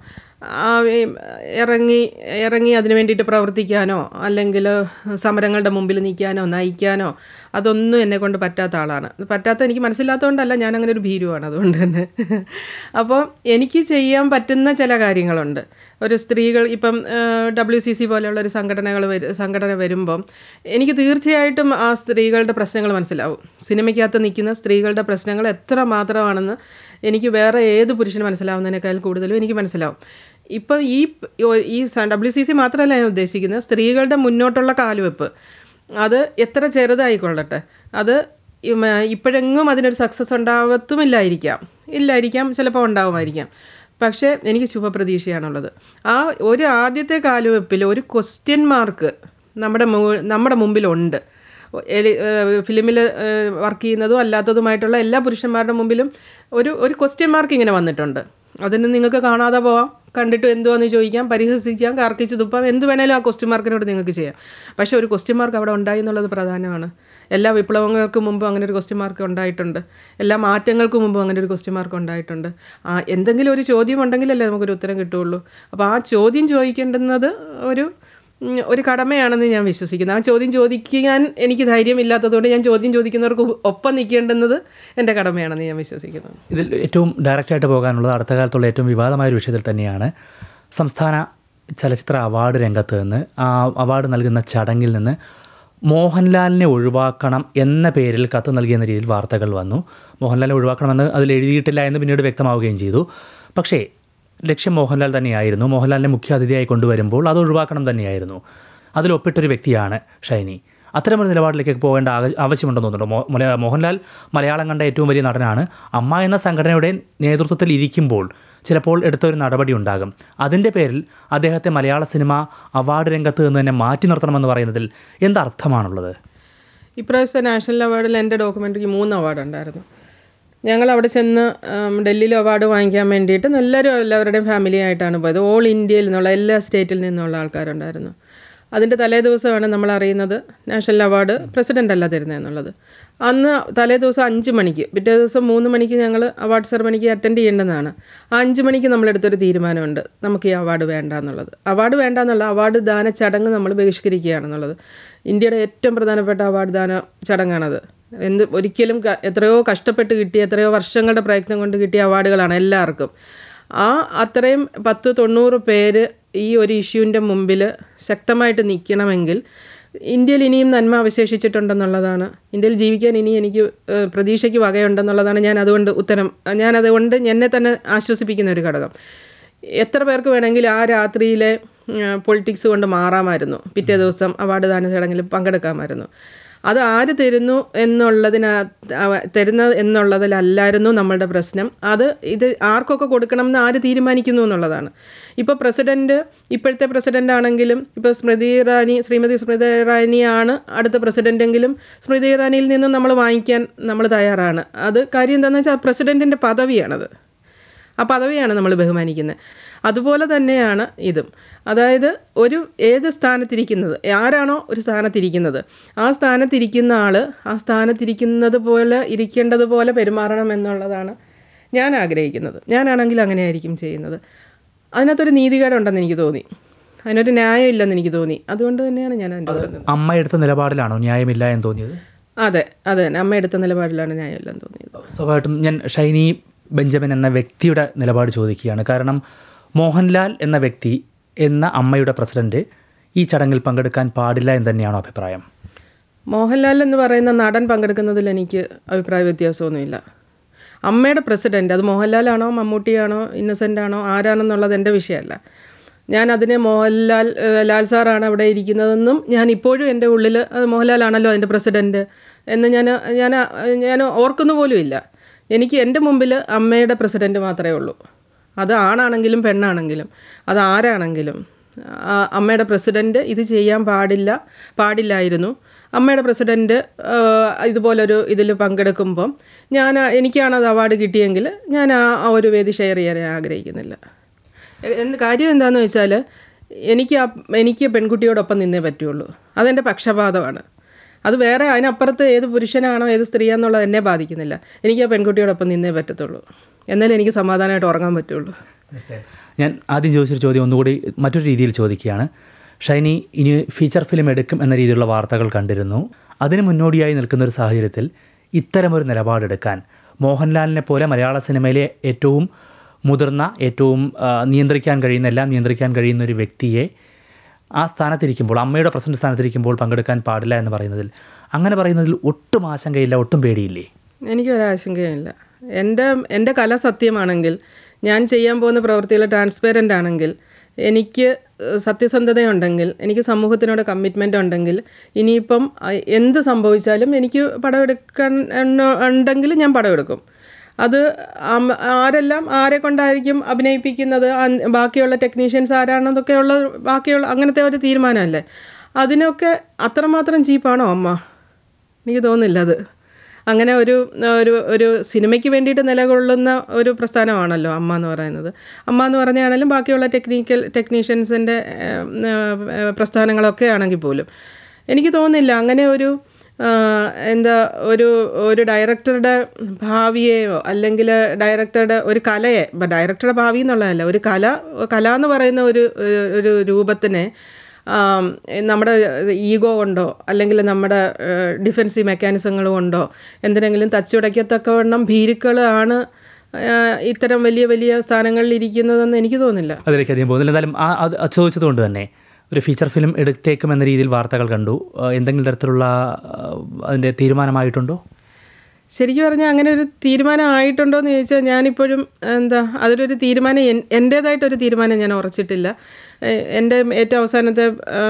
Speaker 6: ഇറങ്ങി ഇറങ്ങി അതിന് വേണ്ടിയിട്ട് പ്രവർത്തിക്കാനോ അല്ലെങ്കിൽ സമരങ്ങളുടെ മുമ്പിൽ നിൽക്കാനോ നയിക്കാനോ അതൊന്നും എന്നെ കൊണ്ട് പറ്റാത്ത ആളാണ് പറ്റാത്ത എനിക്ക് മനസ്സിലാത്തതുകൊണ്ടല്ല ഞാൻ അങ്ങനെ ഒരു ഭീരുവാണ് അതുകൊണ്ട് തന്നെ അപ്പോൾ എനിക്ക് ചെയ്യാൻ പറ്റുന്ന ചില കാര്യങ്ങളുണ്ട് ഒരു സ്ത്രീകൾ ഇപ്പം ഡബ്ല്യു സി സി പോലെയുള്ള ഒരു സംഘടനകൾ വരു സംഘടന വരുമ്പം എനിക്ക് തീർച്ചയായിട്ടും ആ സ്ത്രീകളുടെ പ്രശ്നങ്ങൾ മനസ്സിലാവും സിനിമയ്ക്കകത്ത് നിൽക്കുന്ന സ്ത്രീകളുടെ പ്രശ്നങ്ങൾ എത്ര മാത്രമാണെന്ന് എനിക്ക് വേറെ ഏത് പുരുഷന് മനസ്സിലാവുന്നതിനേക്കാൾ കൂടുതലും എനിക്ക് മനസ്സിലാവും ഇപ്പം ഈ ഈ ഡബ്ല്യു സി സി മാത്രമല്ല ഞാൻ ഉദ്ദേശിക്കുന്നത് സ്ത്രീകളുടെ മുന്നോട്ടുള്ള കാലുവെപ്പ് അത് എത്ര ചെറുതായിക്കൊള്ളട്ടെ അത് ഇമ- ഇപ്പോഴെങ്ങും അതിനൊരു സക്സസ് ഉണ്ടാവത്തുമില്ലായിരിക്കാം ഇല്ലായിരിക്കാം ചിലപ്പോൾ ഉണ്ടാവുമായിരിക്കാം പക്ഷേ എനിക്ക് ശുഭപ്രതീക്ഷയാണുള്ളത് ആ ഒരു ആദ്യത്തെ കാലുവെപ്പിൽ ഒരു ക്വസ്റ്റ്യൻ മാർക്ക് നമ്മുടെ മു- നമ്മുടെ മുമ്പിലുണ്ട് ഫിലിമിൽ വർക്ക് ചെയ്യുന്നതും അല്ലാത്തതുമായിട്ടുള്ള എല്ലാ പുരുഷന്മാരുടെ മുമ്പിലും ഒരു ഒരു ക്വസ്റ്റ്യൻ മാർക്ക് ഇങ്ങനെ വന്നിട്ടുണ്ട് അതിന് നിങ്ങൾക്ക് കാണാതെ പോവാം കണ്ടിട്ട് എന്തുവാന്ന് ചോദിക്കാം പരിഹസിക്കാം കാർക്കിച്ച് തുപ്പാം എന്ത് വേണേലും ആ ക്വസ്റ്റ്യൻ മാർക്കിനോട് നിങ്ങൾക്ക് ചെയ്യാം പക്ഷേ ഒരു ക്വസ്റ്റ്യൻ മാർക്ക് അവിടെ ഉണ്ടായി എന്നുള്ളത് പ്രധാനമാണ് എല്ലാ വിപ്ലവങ്ങൾക്ക് മുമ്പും അങ്ങനെ ഒരു ക്വസ്റ്റ്യൻ മാർക്ക് ഉണ്ടായിട്ടുണ്ട് എല്ലാ മാറ്റങ്ങൾക്ക് മുമ്പും അങ്ങനെ ഒരു ക്വസ്റ്റ്യൻ മാർക്ക് ഉണ്ടായിട്ടുണ്ട് ആ എന്തെങ്കിലും ഒരു ചോദ്യം ഉണ്ടെങ്കിലല്ലേ നമുക്കൊരു ഉത്തരം കിട്ടുള്ളൂ അപ്പോൾ ആ ചോദ്യം ചോദിക്കേണ്ടുന്നത് ഒരു ഉം, ഒരു കടമയാണെന്ന് ഞാൻ വിശ്വസിക്കുന്നു ആ ചോദ്യം ചോദിക്കാൻ എനിക്ക് ധൈര്യമില്ലാത്തതുകൊണ്ട് ഞാൻ ചോദ്യം ചോദിക്കുന്നവർക്ക് ഒപ്പം നിൽക്കേണ്ടുന്നത് എൻ്റെ കടമയാണെന്ന് ഞാൻ വിശ്വസിക്കുന്നു
Speaker 2: ഇതിൽ ഏറ്റവും ഡയറക്റ്റായിട്ട് പോകാനുള്ളത് അടുത്ത കാലത്തുള്ള ഏറ്റവും വിവാദമായ ഒരു വിഷയത്തിൽ തന്നെയാണ് സംസ്ഥാന ചലച്ചിത്ര അവാർഡ് രംഗത്ത് നിന്ന് ആ അവാർഡ് നൽകുന്ന ചടങ്ങിൽ നിന്ന് മോഹൻലാലിനെ ഒഴിവാക്കണം എന്ന പേരിൽ കത്ത് നൽകിയെന്ന രീതിയിൽ വാർത്തകൾ വന്നു മോഹൻലാലിനെ ഒഴിവാക്കണമെന്ന് അതിൽ എഴുതിയിട്ടില്ല എന്ന് പിന്നീട് വ്യക്തമാവുകയും ചെയ്തു പക്ഷേ ലക്ഷ്യം മോഹൻലാൽ തന്നെയായിരുന്നു മോഹൻലാലിനെ മുഖ്യ അതിഥിയായി കൊണ്ടുവരുമ്പോൾ അത് ഒഴിവാക്കണം തന്നെയായിരുന്നു അതിൽ ഒപ്പിട്ടൊരു വ്യക്തിയാണ് ഷൈനി അത്തരമൊരു നിലപാടിലേക്ക് പോകേണ്ട ആക- ആവശ്യമുണ്ടെന്ന് തോന്നുന്നുണ്ടോ മോ- മല- മോഹൻലാൽ മലയാളം കണ്ട ഏറ്റവും വലിയ നടനാണ് അമ്മ എന്ന സംഘടനയുടെ നേതൃത്വത്തിൽ ഇരിക്കുമ്പോൾ ചിലപ്പോൾ എടുത്ത ഒരു നടപടി ഉണ്ടാകും അതിൻ്റെ പേരിൽ അദ്ദേഹത്തെ മലയാള സിനിമ അവാർഡ് രംഗത്ത് നിന്ന് തന്നെ മാറ്റി നിർത്തണമെന്ന് പറയുന്നതിൽ എന്തർത്ഥമാണുള്ളത്
Speaker 6: ഇപ്രാവശ്യത്തെ നാഷണൽ അവാർഡിൽ എൻ്റെ ഡോക്യുമെൻ്ററിക്ക് മൂന്ന് അവാർഡ് ഉണ്ടായിരുന്നു ഞങ്ങൾ അവിടെ ചെന്ന് ഉം, ഡൽഹിയിൽ അവാർഡ് വാങ്ങിക്കാൻ വേണ്ടിയിട്ട് എല്ലാവരും എല്ലാവരുടെയും ഫാമിലി ആയിട്ടാണ് പോയത് ഓൾ ഇന്ത്യയിൽ നിന്നുള്ള എല്ലാ സ്റ്റേറ്റിൽ നിന്നുള്ള ആൾക്കാരുണ്ടായിരുന്നു അതിൻ്റെ തലേ ദിവസമാണ് നമ്മൾ അറിയുന്നത് നാഷണൽ അവാർഡ് പ്രസിഡൻ്റ് അല്ല തരുന്നതെന്നുള്ളത് അന്ന് തലേ ദിവസം അഞ്ച് മണിക്ക് പിറ്റേ ദിവസം മൂന്ന് മണിക്ക് ഞങ്ങൾ അവാർഡ് സെറമണിക്ക് അറ്റൻഡ് ചെയ്യേണ്ടതാണ് ആ അഞ്ച് മണിക്ക് നമ്മളെടുത്തൊരു തീരുമാനമുണ്ട് നമുക്ക് ഈ അവാർഡ് വേണ്ട എന്നുള്ളത് അവാർഡ് വേണ്ട എന്നുള്ള അവാർഡ് ദാന ചടങ്ങ് നമ്മൾ ബഹിഷ്കരിക്കുകയാണെന്നുള്ളത് ഇന്ത്യയുടെ ഏറ്റവും പ്രധാനപ്പെട്ട അവാർഡ് ദാന ചടങ്ങാണത് എന്ത് ഒരിക്കലും ക- എത്രയോ കഷ്ടപ്പെട്ട് കിട്ടിയ എത്രയോ വർഷങ്ങളുടെ പ്രയത്നം കൊണ്ട് കിട്ടിയ അവാർഡുകളാണ് എല്ലാവർക്കും ആ അത്രയും പത്ത് തൊണ്ണൂറ് പേര് ഈ ഒരു ഇഷ്യൂവിൻ്റെ മുമ്പിൽ ശക്തമായിട്ട് നിൽക്കണമെങ്കിൽ ഇന്ത്യയിൽ ഇനിയും നന്മ അവശേഷിച്ചിട്ടുണ്ടെന്നുള്ളതാണ് ഇന്ത്യയിൽ ജീവിക്കാൻ ഇനി എനിക്ക് ഏഹ്, പ്രതീക്ഷയ്ക്ക് വകയുണ്ടെന്നുള്ളതാണ് ഞാൻ അതുകൊണ്ട് ഉത്തരം ഞാൻ അതുകൊണ്ട് എന്നെ തന്നെ ആശ്വസിപ്പിക്കുന്ന ഒരു ഘടകം എത്ര പേർക്ക് വേണമെങ്കിലും ആ രാത്രിയിലെ പൊളിറ്റിക്സ് കൊണ്ട് മാറാമായിരുന്നു പിറ്റേ ദിവസം അവാർഡ് ദാന ചടങ്ങിൽ പങ്കെടുക്കാമായിരുന്നു അത് ആര് തരുന്നു എന്നുള്ളതിന തരുന്ന എന്നുള്ളതിലല്ലായിരുന്നു നമ്മളുടെ പ്രശ്നം അത് ഇത് ആർക്കൊക്കെ കൊടുക്കണം എന്ന് ആര് തീരുമാനിക്കുന്നു എന്നുള്ളതാണ് ഇപ്പോൾ പ്രസിഡൻറ്റ് ഇപ്പോഴത്തെ പ്രസിഡൻ്റ് ആണെങ്കിലും ഇപ്പോൾ സ്മൃതി ഇറാനി ശ്രീമതി സ്മൃതി ഇറാനിയാണ് അടുത്ത പ്രസിഡൻ്റെങ്കിലും സ്മൃതി ഇറാനിയിൽ നിന്ന് നമ്മൾ വാങ്ങിക്കാൻ നമ്മൾ തയ്യാറാണ് അത് കാര്യം എന്താണെന്ന് വെച്ചാൽ പ്രസിഡൻറ്റിൻ്റെ പദവിയാണത് ആ പദവിയാണ് നമ്മൾ ബഹുമാനിക്കുന്നത് അതുപോലെ തന്നെയാണ് ഇതും അതായത് ഒരു ഏത് സ്ഥാനത്തിരിക്കുന്നത് ആരാണോ ഒരു സ്ഥാനത്തിരിക്കുന്നത് ആ സ്ഥാനത്തിരിക്കുന്ന ആൾ ആ സ്ഥാനത്തിരിക്കുന്നത് പോലെ ഇരിക്കേണ്ടത് പോലെ പെരുമാറണം എന്നുള്ളതാണ് ഞാൻ ആഗ്രഹിക്കുന്നത് ഞാനാണെങ്കിൽ അങ്ങനെയായിരിക്കും ചെയ്യുന്നത് അതിനകത്തൊരു നീതികേടുണ്ടെന്ന് എനിക്ക് തോന്നി അതിനൊരു ന്യായം ഇല്ലെന്ന് എനിക്ക് തോന്നി അതുകൊണ്ട് തന്നെയാണ് ഞാൻ അതിൻ്റെ കൂടെ നിന്നത്
Speaker 2: അമ്മ എടുത്ത നിലപാടിലാണോ ന്യായമില്ല എന്ന് തോന്നിയത്
Speaker 6: അതെ അതെ അമ്മ എടുത്ത നിലപാടിലാണ് ന്യായം ഇല്ലെന്ന് തോന്നിയത്
Speaker 2: സ്വാഭാവികമായിട്ടും ഞാൻ ഷൈനി ബെഞ്ചമിൻ എന്ന വ്യക്തിയുടെ നിലപാട് ചോദിക്കുകയാണ് കാരണം മോഹൻലാൽ എന്ന വ്യക്തി എന്ന അമ്മയുടെ പ്രസിഡന്റ് ഈ ചടങ്ങിൽ പങ്കെടുക്കാൻ പാടില്ല എന്ന് തന്നെയാണോ അഭിപ്രായം
Speaker 6: മോഹൻലാൽ എന്ന് പറയുന്ന നടൻ പങ്കെടുക്കുന്നതിൽ എനിക്ക് അഭിപ്രായ വ്യത്യാസമൊന്നുമില്ല അമ്മയുടെ പ്രസിഡന്റ് അത് മോഹൻലാലാണോ മമ്മൂട്ടിയാണോ ഇന്നസെൻ്റ് ആണോ ആരാണെന്നുള്ളത് എൻ്റെ വിഷയമല്ല ഞാൻ അതിനെ മോഹൻലാൽ ഏഹ്, ലാൽ സാറാണ് അവിടെ ഇരിക്കുന്നതെന്നും ഞാൻ ഇപ്പോഴും എൻ്റെ ഉള്ളിൽ അത് മോഹൻലാലാണല്ലോ അതിൻ്റെ പ്രസിഡന്റ് എന്ന് ഞാൻ ഞാൻ ഞാൻ ഓർക്കുന്നു പോലും ഇല്ല എനിക്ക് എൻ്റെ മുമ്പിൽ അമ്മയുടെ പ്രസിഡന്റ് മാത്രമേ ഉള്ളൂ അത് ആണാണെങ്കിലും പെണ്ണാണെങ്കിലും അത് ആരാണെങ്കിലും ആ അമ്മയുടെ പ്രസിഡന്റ് ഇത് ചെയ്യാൻ പാടില്ല പാടില്ലായിരുന്നു അമ്മയുടെ പ്രസിഡന്റ് ആ, ഇതുപോലൊരു ഇതിൽ പങ്കെടുക്കുമ്പം ഞാൻ എനിക്കാണ് അത് അവാർഡ് കിട്ടിയെങ്കിൽ ഞാൻ ആ ആ ഒരു വേദി ഷെയർ ചെയ്യാൻ ഞാൻ ആഗ്രഹിക്കുന്നില്ല എ- എന്ത് കാര്യം എന്താണെന്ന് വെച്ചാൽ എനിക്ക് ആ എനിക്ക് പെൺകുട്ടിയോടൊപ്പം നിന്നേ പറ്റുള്ളൂ അതെൻ്റെ പക്ഷപാതമാണ് അത് വേറെ അതിനപ്പുറത്ത് ഏത് പുരുഷനാണോ ഏത് സ്ത്രീയാണെന്നുള്ളത് എന്നെ ബാധിക്കുന്നില്ല എനിക്ക് ആ പെൺകുട്ടിയോടൊപ്പം നിന്നേ പറ്റത്തുള്ളൂ എന്നാലേ എനിക്ക് സമാധാനമായിട്ട് ഉറങ്ങാൻ പറ്റുള്ളൂ
Speaker 2: ഞാൻ ആദ്യം ചോദിച്ചൊരു ചോദ്യം ഒന്നുകൂടി മറ്റൊരു രീതിയിൽ ചോദിക്കുകയാണ് ഷൈനി ഇനി ഫീച്ചർ ഫിലിം എടുക്കും എന്ന രീതിയിലുള്ള വാർത്തകൾ കണ്ടിരുന്നു അതിന് മുന്നോടിയായി നിൽക്കുന്ന ഒരു സാഹചര്യത്തിൽ ഇത്തരമൊരു നിലപാടെടുക്കാൻ മോഹൻലാലിനെ പോലെ മലയാള സിനിമയിലെ ഏറ്റവും മുതിർന്ന ഏറ്റവും ആ, നിയന്ത്രിക്കാൻ കഴിയുന്ന എല്ലാം നിയന്ത്രിക്കാൻ കഴിയുന്ന ഒരു വ്യക്തിയെ ആ സ്ഥാനത്തിരിക്കുമ്പോൾ അമ്മയുടെ പ്രസിഡന്റ് സ്ഥാനത്തിരിക്കുമ്പോൾ പങ്കെടുക്കാൻ പാടില്ല എന്ന് പറയുന്നതിൽ അങ്ങനെ പറയുന്നതിൽ ഒട്ടും ആശങ്കയില്ല ഒട്ടും പേടിയില്ലേ
Speaker 6: എനിക്കൊരാശങ്കയുമില്ല എൻ്റെ എൻ്റെ കല സത്യമാണെങ്കിൽ ഞാൻ ചെയ്യാൻ പോകുന്ന പ്രവൃത്തികൾ ട്രാൻസ്പെറൻ്റ് ആണെങ്കിൽ എനിക്ക് ഏഹ്, സത്യസന്ധതയുണ്ടെങ്കിൽ എനിക്ക് സമൂഹത്തിനോട് കമ്മിറ്റ്മെൻ്റ് ഉണ്ടെങ്കിൽ ഇനിയിപ്പം അഹ്, എന്ത് സംഭവിച്ചാലും എനിക്ക് പടമെടുക്കാൻ എണ്ണ- ഉണ്ടെങ്കിൽ ഞാൻ പടമെടുക്കും അത് അം- ആരെല്ലാം ആരെ കൊണ്ടായിരിക്കും അഭിനയിപ്പിക്കുന്നത് അൻ- ബാക്കിയുള്ള ടെക്നീഷ്യൻസ് ആരാണെന്നൊക്കെയുള്ള ബാക്കിയുള്ള അങ്ങനത്തെ ഒരു തീരുമാനമല്ലേ അതിനൊക്കെ അത്രമാത്രം ചീപ്പാണോ അമ്മ എനിക്ക് തോന്നുന്നില്ല അത് അങ്ങനെ ഒരു ഒരു ഒരു സിനിമയ്ക്ക് വേണ്ടിയിട്ട് നിലകൊള്ളുന്ന ഒരു പ്രസ്ഥാനമാണല്ലോ അമ്മ എന്ന് പറയുന്നത് അമ്മ എന്ന് പറഞ്ഞാണെങ്കിലും ബാക്കിയുള്ള ടെക്നിക്കൽ ടെക്നീഷ്യൻസിൻ്റെ പ്രസ്ഥാനങ്ങളൊക്കെ ആണെങ്കിൽ പോലും എനിക്ക് തോന്നുന്നില്ല അങ്ങനെ ഒരു ആ, എന്താ ഒരു ഒരു ഡയറക്ടറുടെ ഭാവിയെയോ അല്ലെങ്കിൽ ഡയറക്ടറുടെ ഒരു കലയെ ഇപ്പം ഡയറക്ടറുടെ ഭാവി എന്നുള്ളതല്ല ഒരു കല കല എന്ന് പറയുന്ന ഒരു ഒരു- ഒരു രൂപത്തിനെ ആം, നമ്മുടെ ഈഗോ കൊണ്ടോ അല്ലെങ്കിൽ നമ്മുടെ ഡിഫൻസീവ് മെക്കാനിസങ്ങൾ കൊണ്ടോ എന്തിനെങ്കിലും തച്ചുടയ്ക്കത്തക്കവണ്ണം ഭീരുക്കൾ ആണ് ആ, ഇത്തരം വലിയ വലിയ സ്ഥാനങ്ങളിൽ ഇരിക്കുന്നതെന്ന് എനിക്ക് തോന്നുന്നില്ല
Speaker 2: അതിലേക്ക് അധികം പോകുന്നില്ല എന്തായാലും ആ അത് അത് ചോദിച്ചതുകൊണ്ട് തന്നെ ഒരു ഫീച്ചർ ഫിലിം എടുത്തേക്കും എന്ന രീതിയിൽ വാർത്തകൾ കണ്ടു ആ, എന്തെങ്കിലും തരത്തിലുള്ള ആ, അതിൻ്റെ തീരുമാനമായിട്ടുണ്ടോ
Speaker 6: ശരിക്കും പറഞ്ഞാൽ അങ്ങനെ ഒരു തീരുമാനം ആയിട്ടുണ്ടോ എന്ന് ചോദിച്ചാൽ ഞാനിപ്പോഴും എന്താ അതിലൊരു തീരുമാനം എൻ എൻ്റേതായിട്ടൊരു തീരുമാനം ഞാൻ ഉറച്ചിട്ടില്ല എ- എൻ്റെ ഏറ്റവും അവസാനത്തെ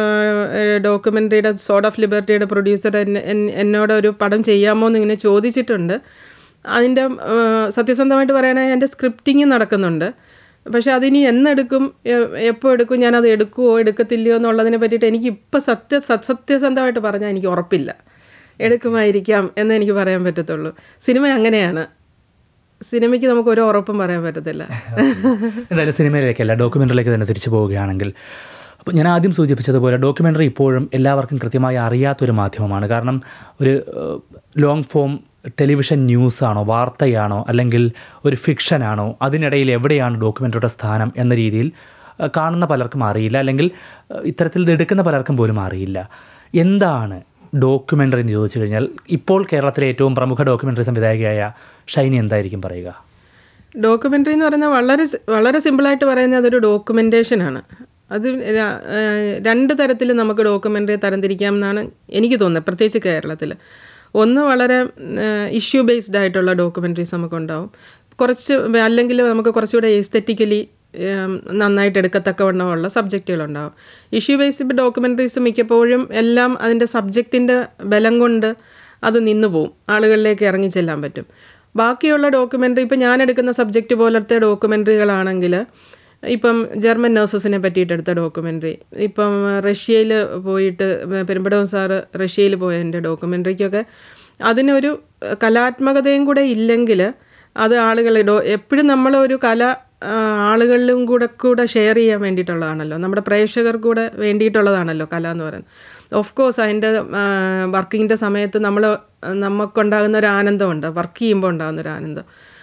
Speaker 6: ഡോക്യുമെൻ്ററിയുടെ സോഡ് ഓഫ് ലിബർട്ടിയുടെ പ്രൊഡ്യൂസർ എന്നെ എൻ- എന്നോട് ഒരു പടം ചെയ്യാമോ എന്ന് ഇങ്ങനെ ചോദിച്ചിട്ടുണ്ട് അതിൻ്റെ ആ, സത്യസന്ധമായിട്ട് പറയുകയാണെങ്കിൽ എൻ്റെ സ്ക്രിപ്റ്റിങ് നടക്കുന്നുണ്ട് പക്ഷെ അതിനി എന്നെടുക്കും എ- എപ്പോൾ എടുക്കും ഞാനത് എടുക്കുമോ എടുക്കത്തില്ലയോ എന്നുള്ളതിനെ പറ്റിയിട്ട് എനിക്ക് ഇപ്പോൾ സത്യ സ- സത്യസന്ധമായിട്ട് പറഞ്ഞാൽ എനിക്ക് ഉറപ്പില്ല എടുക്കുമായിരിക്കാം എന്ന് എനിക്ക് പറയാൻ പറ്റത്തുള്ളൂ സിനിമ അങ്ങനെയാണ് സിനിമയ്ക്ക് നമുക്ക് ഒരു ഉറപ്പും പറയാൻ പറ്റത്തില്ല
Speaker 2: എന്തായാലും സിനിമയിലേക്കല്ല ഡോക്യുമെൻ്ററിയിലേക്ക് തന്നെ തിരിച്ചു പോവുകയാണെങ്കിൽ അപ്പോൾ ഞാൻ ആദ്യം സൂചിപ്പിച്ചതുപോലെ ഡോക്യുമെൻ്ററി ഇപ്പോഴും എല്ലാവർക്കും കൃത്യമായി അറിയാത്തൊരു മാധ്യമമാണ് കാരണം ഒരു ലോങ് ഫോം ടെലിവിഷൻ ന്യൂസാണോ വാർത്തയാണോ അല്ലെങ്കിൽ ഒരു ഫിക്ഷനാണോ അതിനിടയിൽ എവിടെയാണ് ഡോക്യുമെൻ്ററിയുടെ സ്ഥാനം എന്ന രീതിയിൽ അഹ്, കാണുന്ന പലർക്കും അറിയില്ല അല്ലെങ്കിൽ അഹ്, ഇത്തരത്തിൽ ഇത് എടുക്കുന്ന പലർക്കും പോലും അറിയില്ല എന്താണ് ഡോക്യുമെൻ്ററി എന്ന് ചോദിച്ചു കഴിഞ്ഞാൽ ഇപ്പോൾ കേരളത്തിലെ ഏറ്റവും പ്രമുഖ ഡോക്യുമെൻ്ററി സംവിധായകയായ ഷൈനി എന്തായിരിക്കും പറയുക
Speaker 6: ഡോക്യുമെൻ്ററി എന്ന് പറയുന്നത് വളരെ സി- വളരെ സിമ്പിളായിട്ട് പറയുന്നത് അതൊരു ഡോക്യുമെൻറ്റേഷനാണ് അത് ര- ഏഹ് രണ്ട് തരത്തിൽ നമുക്ക് ഡോക്യുമെൻ്ററി തരംതിരിക്കാം എന്നാണ് എനിക്ക് തോന്നുന്നത് പ്രത്യേകിച്ച് കേരളത്തിൽ ഒന്ന് വളരെ ഇഷ്യൂ ബേസ്ഡ് ആയിട്ടുള്ള ഡോക്യുമെൻ്ററീസ് നമുക്കുണ്ടാവും കുറച്ച് അല്ലെങ്കിൽ നമുക്ക് കുറച്ചുകൂടെ എസ്തെറ്റിക്കലി നന്നായിട്ട് എടുക്കത്തക്കവണ്ണമുള്ള സബ്ജക്റ്റുകളുണ്ടാവും ഇഷ്യൂ ബേസ്ഡ് ഡോക്യുമെൻ്ററീസ് മിക്കപ്പോഴും എല്ലാം അതിൻ്റെ സബ്ജക്റ്റിൻ്റെ ബലം കൊണ്ട് അത് നിന്നു പോവും ആളുകളിലേക്ക് ഇറങ്ങി ചെല്ലാൻ പറ്റും ബാക്കിയുള്ള ഡോക്യുമെൻ്ററി ഇപ്പം ഞാൻ എടുക്കുന്ന സബ്ജക്റ്റ് പോലത്തെ ഡോക്യുമെൻ്ററികളാണെങ്കിൽ ഇപ്പം ജർമ്മൻ നഴ്സസിനെ പറ്റിയിട്ട് എടുത്ത ഡോക്യുമെൻ്ററി ഇപ്പം റഷ്യയിൽ പോയിട്ട് പെരുമ്പടവൻ സാറ് റഷ്യയിൽ പോയ എൻ്റെ ഡോക്യുമെൻ്ററിക്കൊക്കെ അതിനൊരു കലാത്മകതയും കൂടെ ഇല്ലെങ്കിൽ അത് ആളുകൾ ഡോ എപ്പോഴും നമ്മളൊരു കല ആ, ആളുകളിലും കൂടെ കൂടെ ഷെയർ ചെയ്യാൻ വേണ്ടിയിട്ടുള്ളതാണല്ലോ നമ്മുടെ പ്രേക്ഷകർ കൂടെ വേണ്ടിയിട്ടുള്ളതാണല്ലോ കല എന്ന് പറയുന്നത് ഓഫ് കോഴ്സ് അതിൻ്റെ വർക്കിങ്ങിൻ്റെ സമയത്ത് നമ്മൾ നമുക്കുണ്ടാകുന്ന ഒരു ആനന്ദമുണ്ട് വർക്ക് ചെയ്യുമ്പോൾ ഉണ്ടാകുന്ന ഒരു ആനന്ദം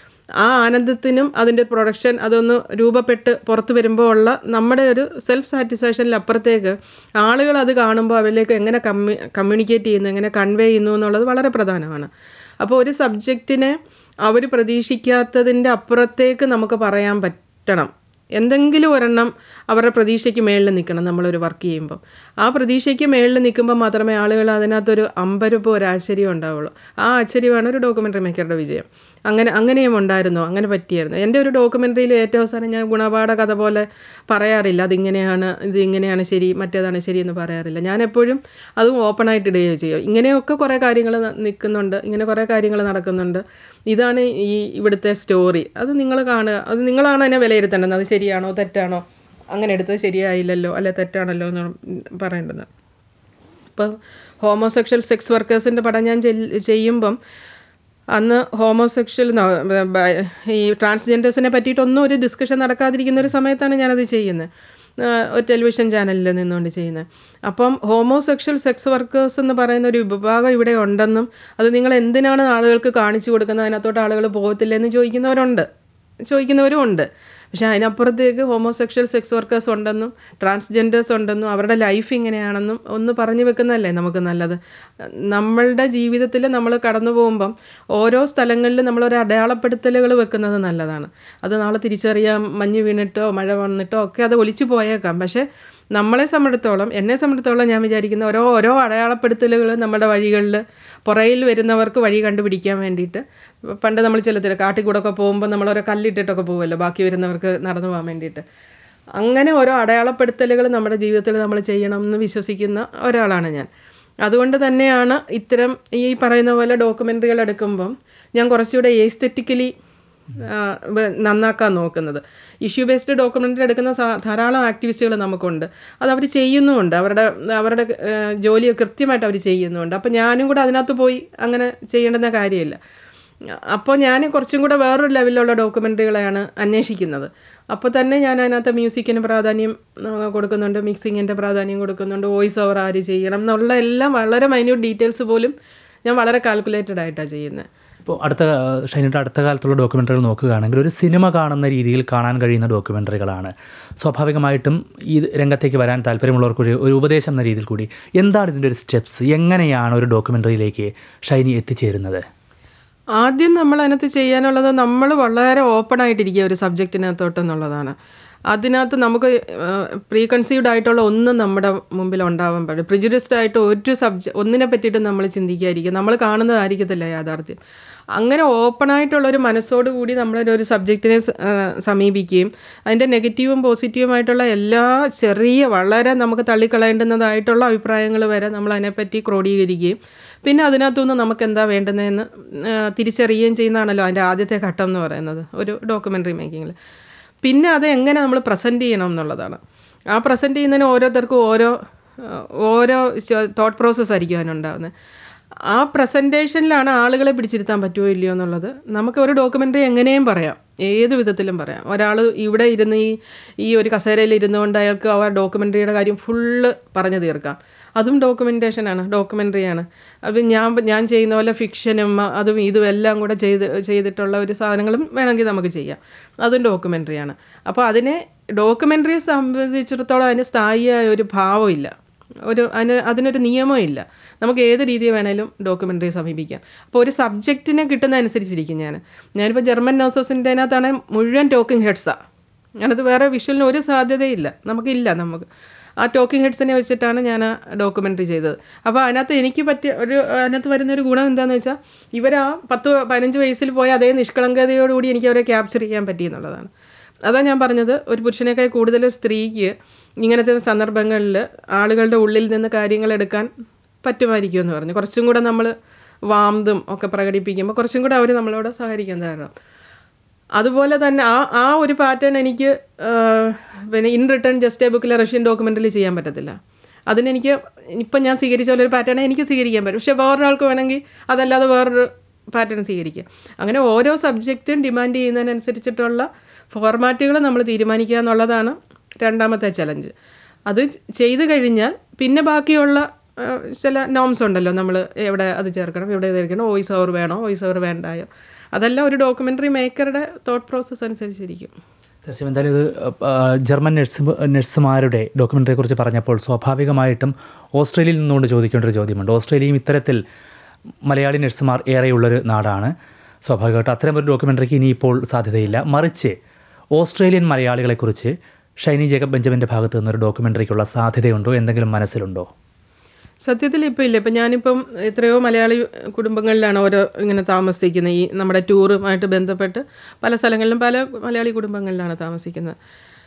Speaker 6: ആ ആനന്ദത്തിനും അതിൻ്റെ പ്രൊഡക്ഷൻ അതൊന്ന് രൂപപ്പെട്ട് പുറത്ത് വരുമ്പോൾ ഉള്ള നമ്മുടെ ഒരു സെൽഫ് സാറ്റിസ്ഫാക്ഷനിൽ അപ്പുറത്തേക്ക് ആളുകൾ അത് കാണുമ്പോൾ അവരിലേക്ക് എങ്ങനെ കമ്മ്യൂ കമ്മ്യൂണിക്കേറ്റ് ചെയ്യുന്നു എങ്ങനെ കൺവേ ചെയ്യുന്നു എന്നുള്ളത് വളരെ പ്രധാനമാണ് അപ്പോൾ ഒരു സബ്ജക്റ്റിനെ അവർ പ്രതീക്ഷിക്കാത്തതിൻ്റെ അപ്പുറത്തേക്ക് നമുക്ക് പറയാൻ പറ്റണം എന്തെങ്കിലും ഒരെണ്ണം അവരുടെ പ്രതീക്ഷയ്ക്ക് മേളിൽ നിൽക്കണം നമ്മളൊരു വർക്ക് ചെയ്യുമ്പോൾ ആ പ്രതീക്ഷയ്ക്ക് മേളിൽ നിൽക്കുമ്പോൾ മാത്രമേ ആളുകൾ അതിനകത്തൊരു അമ്പരപ്പോ ഒരു ആശ്ചര്യം ഉണ്ടാവുള്ളൂ ആ ആശ്ചര്യമാണ് ഒരു ഡോക്യുമെൻ്ററി മേക്കറുടെ വിജയം അങ്ങനെ അങ്ങനെയും ഉണ്ടായിരുന്നു അങ്ങനെ പറ്റിയായിരുന്നു എൻ്റെ ഒരു ഡോക്യുമെൻ്ററിയിൽ ഏറ്റവും അവസാനം ഞാൻ ഗുണപാഠ കഥ പോലെ പറയാറില്ല അതിങ്ങനെയാണ് ഇത് ഇങ്ങനെയാണ് ശരി മറ്റേതാണ് ശരി എന്ന് പറയാറില്ല ഞാൻ എപ്പോഴും അതും ഓപ്പണായിട്ട് ഇടുകയോ ചെയ്യും ഇങ്ങനെയൊക്കെ കുറേ കാര്യങ്ങൾ നിൽക്കുന്നുണ്ട് ഇങ്ങനെ കുറേ കാര്യങ്ങൾ നടക്കുന്നുണ്ട് ഇതാണ് ഈ ഇവിടുത്തെ സ്റ്റോറി അത് നിങ്ങൾ കാണുക അത് നിങ്ങളാണ് അതിനെ വിലയിരുത്തേണ്ടത് അത് ശരിയാണോ തെറ്റാണോ അങ്ങനെ എടുത്തത് ശരിയായില്ലല്ലോ അല്ലെ തെറ്റാണല്ലോ എന്ന് പറയേണ്ടത് ഇപ്പോൾ ഹോമോസെക്ഷൽ സെക്സ് വർക്കേഴ്സിൻ്റെ പടം ഞാൻ ചെല്- ചെയ്യുമ്പം അന്ന് ഹോമോസെക്ഷൽ ഈ ട്രാൻസ്ജെൻഡേഴ്സിനെ പറ്റിയിട്ടൊന്നും ഒരു ഡിസ്കഷൻ നടക്കാതിരിക്കുന്ന ഒരു സമയത്താണ് ഞാനത് ചെയ്യുന്നത് ഒരു ടെലിവിഷൻ ചാനലിൽ നിന്നുകൊണ്ട് ചെയ്യുന്നത് അപ്പം ഹോമോസെക്ഷൽ സെക്സ് വർക്കേഴ്സ് എന്ന് പറയുന്ന ഒരു വിഭാഗം ഇവിടെ ഉണ്ടെന്നും അത് നിങ്ങൾ എന്തിനാണ് ആളുകൾക്ക് കാണിച്ചു കൊടുക്കുന്നത് അതിനകത്തോട്ട് ആളുകൾ പോകത്തില്ലെന്ന് ചോദിക്കുന്നവരുണ്ട് ചോദിക്കുന്നവരും ഉണ്ട് പക്ഷേ അതിനപ്പുറത്തേക്ക് ഹോമോസെക്ഷൽ സെക്സ് വർക്കേഴ്സ് ഉണ്ടെന്നും ട്രാൻസ്ജെൻഡേഴ്സ് ഉണ്ടെന്നും അവരുടെ ലൈഫ് ഇങ്ങനെയാണെന്നും ഒന്ന് പറഞ്ഞു വെക്കുന്നതല്ലേ നമുക്ക് നല്ലത് നമ്മളുടെ ജീവിതത്തിൽ നമ്മൾ കടന്നു പോകുമ്പം ഓരോ സ്ഥലങ്ങളിലും നമ്മളൊരു അടയാളപ്പെടുത്തലുകൾ വെക്കുന്നത് നല്ലതാണ് അത് നാളെ തിരിച്ചറിയാം മഞ്ഞ് വീണിട്ടോ മഴ വന്നിട്ടോ ഒക്കെ അത് ഒലിച്ചു പോയേക്കാം പക്ഷേ നമ്മളെ സംബന്ധിച്ചിടത്തോളം എന്നെ സംബന്ധിച്ചിടത്തോളം ഞാൻ വിചാരിക്കുന്ന ഓരോ ഓരോ അടയാളപ്പെടുത്തലുകൾ നമ്മുടെ വഴികളിൽ പുറയിൽ വരുന്നവർക്ക് വഴി കണ്ടുപിടിക്കാൻ വേണ്ടിയിട്ട് പണ്ട് നമ്മൾ ചിലത്തിൽ കാട്ടിക്കൂടൊക്കെ പോകുമ്പോൾ നമ്മൾ ഓരോ കല്ലിട്ടിട്ടൊക്കെ പോകുമല്ലോ ബാക്കി വരുന്നവർക്ക് നടന്നു പോകാൻ വേണ്ടിയിട്ട് അങ്ങനെ ഓരോ അടയാളപ്പെടുത്തലുകൾ നമ്മുടെ ജീവിതത്തിൽ നമ്മൾ ചെയ്യണം എന്ന് വിശ്വസിക്കുന്ന ഒരാളാണ് ഞാൻ അതുകൊണ്ട് തന്നെയാണ് ഇത്തരം ഈ പറയുന്ന പോലെ ഡോക്യുമെൻ്ററികൾ എടുക്കുമ്പം ഞാൻ കുറച്ചുകൂടെ ഏസ്തെറ്റിക്കലി ആ, വ- നന്നാക്കാൻ നോക്കുന്നത് ഇഷ്യൂ ബേസ്ഡ് ഡോക്യുമെൻ്ററി എടുക്കുന്ന സാ- ധാരാളം ആക്ടിവിസ്റ്റുകൾ നമുക്കുണ്ട് അത് അവർ ചെയ്യുന്നുമുണ്ട് അവരുടെ അവരുടെ ആ, ജോലി കൃത്യമായിട്ട് അവർ ചെയ്യുന്നുണ്ട് അപ്പോൾ ഞാനും കൂടെ അതിനകത്ത് പോയി അങ്ങനെ ചെയ്യേണ്ടുന്ന കാര്യമില്ല അപ്പോൾ ഞാൻ കുറച്ചും കൂടെ വേറൊരു ലെവലിലുള്ള ഡോക്യുമെൻ്ററികളെയാണ് അന്വേഷിക്കുന്നത് അപ്പോൾ തന്നെ ഞാൻ അതിനകത്ത് മ്യൂസിക്കിന് പ്രാധാന്യം ആ, കൊടുക്കുന്നുണ്ട് മിക്സിങ്ങിൻ്റെ പ്രാധാന്യം കൊടുക്കുന്നുണ്ട് വോയിസ് ഓവർ ആര് ചെയ്യണം എന്നുള്ള എല്ലാം വളരെ മൈന്യൂട്ട് ഡീറ്റെയിൽസ് പോലും ഞാൻ വളരെ കാൽക്കുലേറ്റഡ് ആയിട്ടാണ് ചെയ്യുന്നത്
Speaker 2: ഇപ്പോൾ അടുത്ത ഷൈനിയുടെ അടുത്ത കാലത്തുള്ള ഡോക്യുമെൻ്ററികൾ നോക്കുകയാണെങ്കിൽ ഒരു സിനിമ കാണുന്ന രീതിയിൽ കാണാൻ കഴിയുന്ന ഡോക്യുമെൻ്ററികളാണ് സ്വാഭാവികമായിട്ടും ഈ രംഗത്തേക്ക് വരാൻ താല്പര്യമുള്ളവർക്ക് ഒരു ഒരു ഉപദേശം എന്ന രീതിയിൽ കൂടി എന്താണ് ഇതിൻ്റെ ഒരു സ്റ്റെപ്സ് എങ്ങനെയാണ് ഒരു ഡോക്യുമെൻ്ററിയിലേക്ക് ഷൈനി എത്തിച്ചേരുന്നത്
Speaker 6: ആദ്യം നമ്മൾ അതിനകത്ത് ചെയ്യാനുള്ളത് നമ്മൾ വളരെ ഓപ്പൺ ആയിട്ടിരിക്കുക ഒരു സബ്ജക്റ്റിനകത്തോട്ട് എന്നുള്ളതാണ് അതിനകത്ത് നമുക്ക് പ്രീ കൺസീവ്ഡ് ആയിട്ടുള്ള ഒന്നും നമ്മുടെ മുമ്പിൽ ഉണ്ടാവാൻ പാടില്ല പ്രിജുഡിസ്ഡ് ആയിട്ട് ഒരു സബ്ജ ഒന്നിനെ പറ്റിയിട്ട് നമ്മൾ ചിന്തിക്കാതിരിക്കും നമ്മൾ കാണുന്നതായിരിക്കത്തില്ല യാഥാർത്ഥ്യം അങ്ങനെ ഓപ്പൺ ആയിട്ടുള്ള ഒരു മനസ്സോട് കൂടി നമ്മൾ ഒരു സബ്ജക്റ്റിനെ സ- ആ, സമീപിക്കുകയും അതിൻ്റെ നെഗറ്റീവും പോസിറ്റീവുമായിട്ടുള്ള എല്ലാ ചെറിയ വളരെ നമുക്ക് തള്ളിക്കളയേണ്ടുന്നതായിട്ടുള്ള അഭിപ്രായങ്ങൾ വരെ നമ്മൾ അതിനെപ്പറ്റി ക്രോഡീകരിക്കുകയും പിന്നെ അതിനകത്തുനിന്ന് നമുക്ക് എന്താ വേണ്ടുന്നതെന്ന് ആ, തിരിച്ചറിയുകയും ചെയ്യുന്നതാണല്ലോ അതിൻ്റെ ആദ്യത്തെ ഘട്ടം എന്ന് പറയുന്നത് ഒരു ഡോക്യുമെൻ്ററി മേക്കിങ്ങിൽ പിന്നെ അത് എങ്ങനെ നമ്മൾ പ്രസൻറ്റ് ചെയ്യണം എന്നുള്ളതാണ് ആ പ്രസൻറ്റ് ചെയ്യുന്നതിന് ഓരോരുത്തർക്കും ഓരോ ആ, ഓരോ തോട്ട് പ്രോസസ്സ് ആയിരിക്കും അതിനുണ്ടാകുന്നത് ആ പ്രസൻറ്റേഷനിലാണ് ആളുകളെ പിടിച്ചിരുത്താൻ പറ്റുമോ ഇല്ലയോ എന്നുള്ളത് നമുക്ക് ഒരു ഡോക്യുമെൻ്ററി എങ്ങനെയും പറയാം ഏത് വിധത്തിലും പറയാം ഒരാൾ ഇവിടെ ഇരുന്ന് ഈ ഈ ഒരു കസേരയിൽ ഇരുന്നുകൊണ്ട് അയാൾക്ക് ആ ഡോക്യുമെൻ്ററിയുടെ കാര്യം ഫുള്ള് പറഞ്ഞു തീർക്കാം അതും ഡോക്യുമെൻറ്റേഷനാണ് ഡോക്യുമെൻ്ററിയാണ് അത് ഞാൻ ഞാൻ ചെയ്യുന്ന പോലെ ഫിക്ഷനും അതും ഇതും എല്ലാം കൂടെ ചെയ്ത് ചെയ്തിട്ടുള്ള ഒരു സാധനങ്ങളും വേണമെങ്കിൽ നമുക്ക് ചെയ്യാം അതും ഡോക്യുമെൻ്ററിയാണ് അപ്പോൾ അതിനെ ഡോക്യുമെൻ്ററിയെ സംബന്ധിച്ചിടത്തോളം അതിന് സ്ഥായിയായ ഒരു ഭാവമില്ല ഒരു അതിന് അതിനൊരു നിയമമില്ല നമുക്ക് ഏത് രീതി വേണേലും ഡോക്യുമെൻ്ററി സമീപിക്കാം അപ്പോൾ ഒരു സബ്ജക്റ്റിനെ കിട്ടുന്നതനുസരിച്ചിരിക്കും ഞാൻ ഞാനിപ്പോൾ ജർമ്മൻ നഴ്സസിൻ്റെ അതിനകത്താണ് മുഴുവൻ ടോക്കിംഗ് ഹെഡ്സാണ് ഞാനത് വേറെ വിഷ്വലിന് ഒരു സാധ്യതയില്ല നമുക്കില്ല നമുക്ക് ആ ടോക്കിംഗ് ഹെഡ്സിനെ വെച്ചിട്ടാണ് ഞാൻ ആ ഡോക്യുമെൻ്ററി ചെയ്തത് അപ്പോൾ അതിനകത്ത് എനിക്ക് പറ്റിയ ഒരു അതിനകത്ത് വരുന്ന ഒരു ഗുണം എന്താണെന്ന് വെച്ചാൽ ഇവർ ആ പത്ത് പതിനഞ്ച് വയസ്സിൽ പോയ അതേ നിഷ്കളങ്കതയോടുകൂടി എനിക്ക് അവരെ ക്യാപ്ചർ ചെയ്യാൻ പറ്റി എന്നുള്ളതാണ് അതാണ് ഞാൻ പറഞ്ഞത് ഒരു പുരുഷനേക്കാൾ കൂടുതൽ ഒരു സ്ത്രീക്ക് ഇങ്ങനത്തെ സന്ദർഭങ്ങളിൽ ആളുകളുടെ ഉള്ളിൽ നിന്ന് കാര്യങ്ങൾ എടുക്കാൻ പറ്റുമായിരിക്കും എന്ന് പറഞ്ഞു കുറച്ചും കൂടെ നമ്മൾ വാംതും ഒക്കെ പ്രകടിപ്പിക്കുമ്പോൾ കുറച്ചും കൂടെ അവർ നമ്മളോട് സഹകരിക്കാൻ തയ്യാറാവും അതുപോലെ തന്നെ ആ ആ ഒരു പാറ്റേൺ എനിക്ക് ആ, പിന്നെ ഇൻ റിട്ടേൺ ജസ്റ്റ് എ ബുക്കിലെ റഷ്യൻ ഡോക്യുമെൻ്ററിൽ ചെയ്യാൻ പറ്റത്തില്ല അതിനെനിക്ക് ഇപ്പം ഞാൻ സ്വീകരിച്ച പോലെ ഒരു പാറ്റേൺ എനിക്ക് സ്വീകരിക്കാൻ പറ്റും പക്ഷേ വേറൊരാൾക്ക് വേണമെങ്കിൽ അതല്ലാതെ വേറൊരു പാറ്റേൺ സ്വീകരിക്കുക അങ്ങനെ ഓരോ സബ്ജക്റ്റും ഡിമാൻഡ് ചെയ്യുന്നതിനനുസരിച്ചിട്ടുള്ള ഫോർമാറ്റുകൾ നമ്മൾ തീരുമാനിക്കുക എന്നുള്ളതാണ് രണ്ടാമത്തെ ചലഞ്ച് അത് ചെയ്തു കഴിഞ്ഞാൽ പിന്നെ ബാക്കിയുള്ള ആ, ചില നോംസ് ഉണ്ടല്ലോ നമ്മൾ എവിടെ അത് ചേർക്കണം എവിടെ ഇത് ചേർക്കണം വോയിസ് ഓവർ വേണോ വോയിസ് ഓവർ വേണ്ടായോ അതെല്ലാം ഒരു ഡോക്യുമെൻ്ററി മേക്കറുടെ തോട്ട് പ്രോസസ്സ് അനുസരിച്ചിരിക്കും
Speaker 2: തീർച്ചയായും എന്തായാലും ഇത് ആ, ജർമ്മൻ നഴ്സ് നഴ്സുമാരുടെ ഡോക്യുമെൻ്ററിയെ കുറിച്ച് പറഞ്ഞപ്പോൾ സ്വാഭാവികമായിട്ടും ഓസ്ട്രേലിയയിൽ നിന്നുകൊണ്ട് ചോദിക്കേണ്ട ഒരു ചോദ്യമുണ്ട് ഓസ്ട്രേലിയയും ഇത്തരത്തിൽ മലയാളി നഴ്സുമാർ ഏറെയുള്ളൊരു നാടാണ് സ്വാഭാവികമായിട്ടും അത്തരം ഒരു ഡോക്യുമെൻ്ററിക്ക് ഇനിയിപ്പോൾ സാധ്യതയില്ല മറിച്ച് ഓസ്ട്രേലിയൻ മലയാളികളെക്കുറിച്ച് ഷൈനി ജേക്കബ് ബെഞ്ചമിൻ്റെ ഭാഗത്ത് നിന്നൊരു ഡോക്യുമെൻ്ററിക്കുള്ള സാധ്യതയുണ്ടോ എന്തെങ്കിലും മനസ്സിലുണ്ടോ
Speaker 6: സത്യത്തിൽ ഇപ്പോൾ ഇല്ല ഇപ്പം ഞാനിപ്പം എത്രയോ മലയാളി കുടുംബങ്ങളിലാണ് ഓരോ ഇങ്ങനെ താമസിക്കുന്നത് ഈ നമ്മുടെ ടൂറുമായിട്ട് ബന്ധപ്പെട്ട് പല സ്ഥലങ്ങളിലും പല മലയാളി കുടുംബങ്ങളിലാണ് താമസിക്കുന്നത്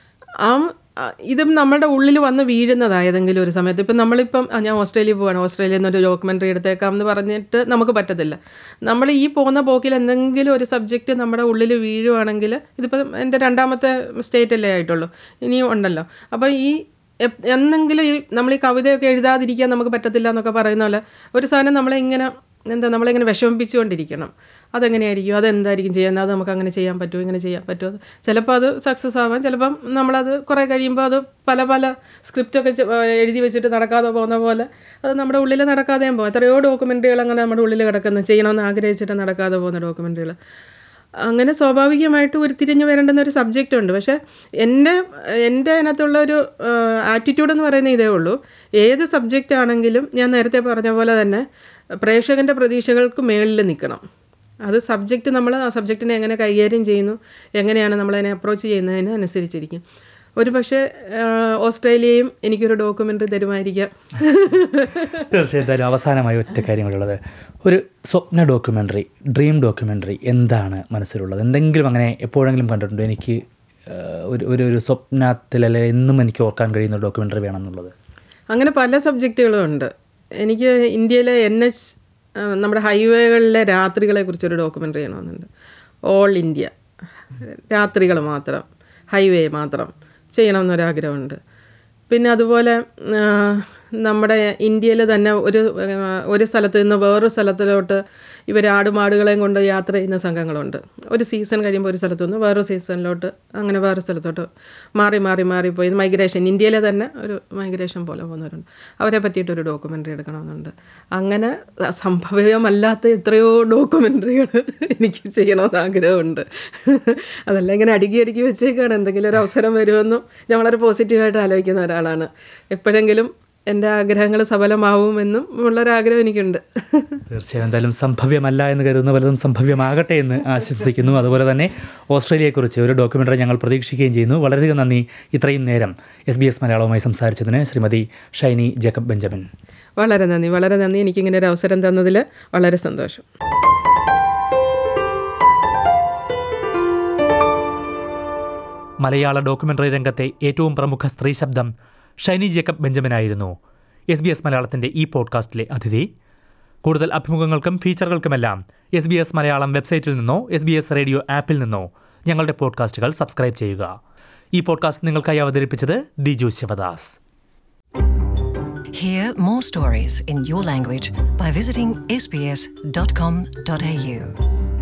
Speaker 6: ആ ആ, ഇതും നമ്മുടെ ഉള്ളിൽ വന്ന് വീഴുന്നതാണ് ഏതെങ്കിലും ഒരു സമയത്ത് ഇപ്പം നമ്മളിപ്പം ആ, ഞാൻ ഓസ്ട്രേലിയ പോവാണ് ഓസ്ട്രേലിയയിൽ നിന്നൊരു ഡോക്യുമെൻ്ററി എടുത്തേക്കാം എന്ന് പറഞ്ഞിട്ട് നമുക്ക് പറ്റത്തില്ല നമ്മൾ ഈ പോകുന്ന പോക്കിൽ എന്തെങ്കിലും ഒരു സബ്ജക്റ്റ് നമ്മുടെ ഉള്ളിൽ വീഴുവാണെങ്കിൽ ഇതിപ്പം എൻ്റെ രണ്ടാമത്തെ സ്റ്റേറ്റ് അല്ലേ ആയിട്ടുള്ളൂ ഇനിയും ഉണ്ടല്ലോ അപ്പോൾ ഈ എപ്- എന്നെങ്കിലും ഈ നമ്മൾ ഈ കവിതയൊക്കെ എഴുതാതിരിക്കാൻ നമുക്ക് പറ്റത്തില്ല എന്നൊക്കെ പറയുന്ന പോലെ ഒരു സാധനം നമ്മളെ ഇങ്ങനെ എന്താ നമ്മളിങ്ങനെ വിഷമിപ്പിച്ചുകൊണ്ടിരിക്കണം അതെങ്ങനെയായിരിക്കും അതെന്തായിരിക്കും ചെയ്യുന്നത് അത് നമുക്ക് അങ്ങനെ ചെയ്യാൻ പറ്റുമോ ഇങ്ങനെ ചെയ്യാൻ പറ്റുമോ ചിലപ്പോൾ അത് സക്സസ് ആവാം ചിലപ്പം നമ്മളത് കുറേ കഴിയുമ്പോൾ അത് പല പല സ്ക്രിപ്റ്റൊക്കെ ചെ- ഏഹ് എഴുതി വെച്ചിട്ട് നടക്കാതെ പോകുന്ന പോലെ അത് നമ്മുടെ ഉള്ളിൽ നടക്കാതെയും പോകും എത്രയോ ഡോക്യുമെൻ്ററികൾ അങ്ങനെ നമ്മുടെ ഉള്ളിൽ കിടക്കുന്നു ചെയ്യണമെന്ന് ആഗ്രഹിച്ചിട്ട് നടക്കാതെ പോകുന്ന ഡോക്യുമെൻ്ററികൾ അങ്ങനെ സ്വാഭാവികമായിട്ട് ഉരുത്തിരിഞ്ഞ് വരേണ്ടുന്ന ഒരു സബ്ജക്റ്റ് ഉണ്ട് പക്ഷേ എൻ്റെ എൻ്റെ അതിനകത്തുള്ള ഒരു ആറ്റിറ്റ്യൂഡ് എന്ന് പറയുന്നത് ഇതേ ഉള്ളൂ ഏത് സബ്ജക്റ്റ് ആണെങ്കിലും ഞാൻ നേരത്തെ പറഞ്ഞ പോലെ തന്നെ പ്രേക്ഷകൻ്റെ പ്രതീക്ഷകൾക്ക് മേളിൽ നിൽക്കണം അത് സബ്ജക്റ്റ് നമ്മൾ ആ സബ്ജക്റ്റിനെ എങ്ങനെ കൈകാര്യം ചെയ്യുന്നു എങ്ങനെയാണ് നമ്മളതിനെ അപ്രോച്ച് ചെയ്യുന്നതിന് അനുസരിച്ചിരിക്കും ഒരു പക്ഷേ ഓസ്ട്രേലിയയും എനിക്കൊരു ഡോക്യുമെൻ്ററി തരുമായിരിക്കാം
Speaker 2: തീർച്ചയായും എന്തായാലും അവസാനമായി ഒറ്റ കാര്യങ്ങളുള്ളത് ഒരു സ്വപ്ന ഡോക്യുമെൻ്ററി ഡ്രീം ഡോക്യുമെൻ്ററി എന്താണ് മനസ്സിലുള്ളത് എന്തെങ്കിലും അങ്ങനെ എപ്പോഴെങ്കിലും കണ്ടിട്ടുണ്ടോ എനിക്ക് ആ, ഒരു ഒരു ഒരു സ്വപ്നത്തിൽ അല്ലെ എന്നും എനിക്ക് ഓർക്കാൻ കഴിയുന്ന ഒരു ഡോക്യുമെൻ്ററി വേണമെന്നുള്ളത്
Speaker 6: അങ്ങനെ പല സബ്ജക്റ്റുകളും ഉണ്ട് എനിക്ക് ഇന്ത്യയിലെ എൻ എച്ച് നമ്മുടെ ഹൈവേകളിലെ രാത്രികളെ കുറിച്ചൊരു ഡോക്യുമെൻ്ററി ചെയ്യണമെന്നുണ്ട് ഓൾ ഇന്ത്യ രാത്രികൾ മാത്രം ഹൈവേ മാത്രം ചെയ്യണമെന്നൊരാഗ്രഹമുണ്ട് പിന്നെ അതുപോലെ ആ, നമ്മുടെ ഇന്ത്യയിൽ തന്നെ ഒരു ആ, ഒരു സ്ഥലത്ത് നിന്ന് വേറൊരു സ്ഥലത്തിലോട്ട് ഇവർ ആടുമാടുകളെയും കൊണ്ട് യാത്ര ചെയ്യുന്ന സംഘങ്ങളുണ്ട് ഒരു സീസൺ കഴിയുമ്പോൾ ഒരു സ്ഥലത്തു നിന്ന് വേറൊരു സീസണിലോട്ട് അങ്ങനെ വേറൊരു സ്ഥലത്തോട്ട് മാറി മാറി മാറി പോയി മൈഗ്രേഷൻ ഇന്ത്യയിലെ തന്നെ ഒരു മൈഗ്രേഷൻ പോലെ പോകുന്നവരുണ്ട് അവരെ പറ്റിയിട്ടൊരു ഡോക്യുമെൻ്ററി എടുക്കണമെന്നുണ്ട് അങ്ങനെ സംഭവ്യമല്ലാത്ത എത്രയോ ഡോക്യുമെൻ്ററികൾ എനിക്ക് ചെയ്യണമെന്ന് ആഗ്രഹമുണ്ട് അതെല്ലാം ഇങ്ങനെ അടുക്കി അടുക്കി വെച്ചേക്കാണ് എന്തെങ്കിലും ഒരു അവസരം വരുമെന്നും ഞാൻ വളരെ പോസിറ്റീവായിട്ട് ആലോചിക്കുന്ന ഒരാളാണ് എപ്പോഴെങ്കിലും എൻ്റെ ആഗ്രഹങ്ങൾ സഫലമാവുമെന്നും ഉള്ളൊരാഗ്രഹം എനിക്കുണ്ട്
Speaker 2: തീർച്ചയായും എന്തായാലും സംഭവ്യമല്ല എന്ന് കരുതുന്ന പലതും സംഭവ്യമാകട്ടെ എന്ന് ആശംസിക്കുന്നു അതുപോലെ തന്നെ ഓസ്ട്രേലിയയെക്കുറിച്ച് ഒരു ഡോക്യുമെൻ്ററി ഞങ്ങൾ പ്രതീക്ഷിക്കുകയും ചെയ്യുന്നു വളരെയധികം നന്ദി ഇത്രയും നേരം എസ് ബി എസ് മലയാളവുമായി സംസാരിച്ചതിന് ശ്രീമതി ഷൈനി ജേക്കബ് ബെഞ്ചമിൻ
Speaker 6: വളരെ നന്ദി വളരെ നന്ദി എനിക്കിങ്ങനെ ഒരു അവസരം തന്നതിൽ വളരെ സന്തോഷം
Speaker 2: മലയാള ഡോക്യുമെൻ്ററി രംഗത്തെ ഏറ്റവും പ്രമുഖ സ്ത്രീ ശബ്ദം ഷൈനി ജേക്കബ് ബെഞ്ചമിനായിരുന്നു എസ് ബി എസ് മലയാളത്തിൻ്റെ ഈ പോഡ്കാസ്റ്റിലെ അതിഥി കൂടുതൽ അഭിമുഖങ്ങൾക്കും ഫീച്ചറുകൾക്കുമെല്ലാം എസ് ബി എസ് മലയാളം വെബ്സൈറ്റിൽ നിന്നോ എസ് ബി എസ് റേഡിയോ ആപ്പിൽ നിന്നോ ഞങ്ങളുടെ പോഡ്കാസ്റ്റുകൾ സബ്സ്ക്രൈബ് ചെയ്യുക ഈ പോഡ്കാസ്റ്റ് നിങ്ങൾക്കായി അവതരിപ്പിച്ചത് Diju Sivadas
Speaker 1: Hear more stories in your language by visiting sbs.com.au.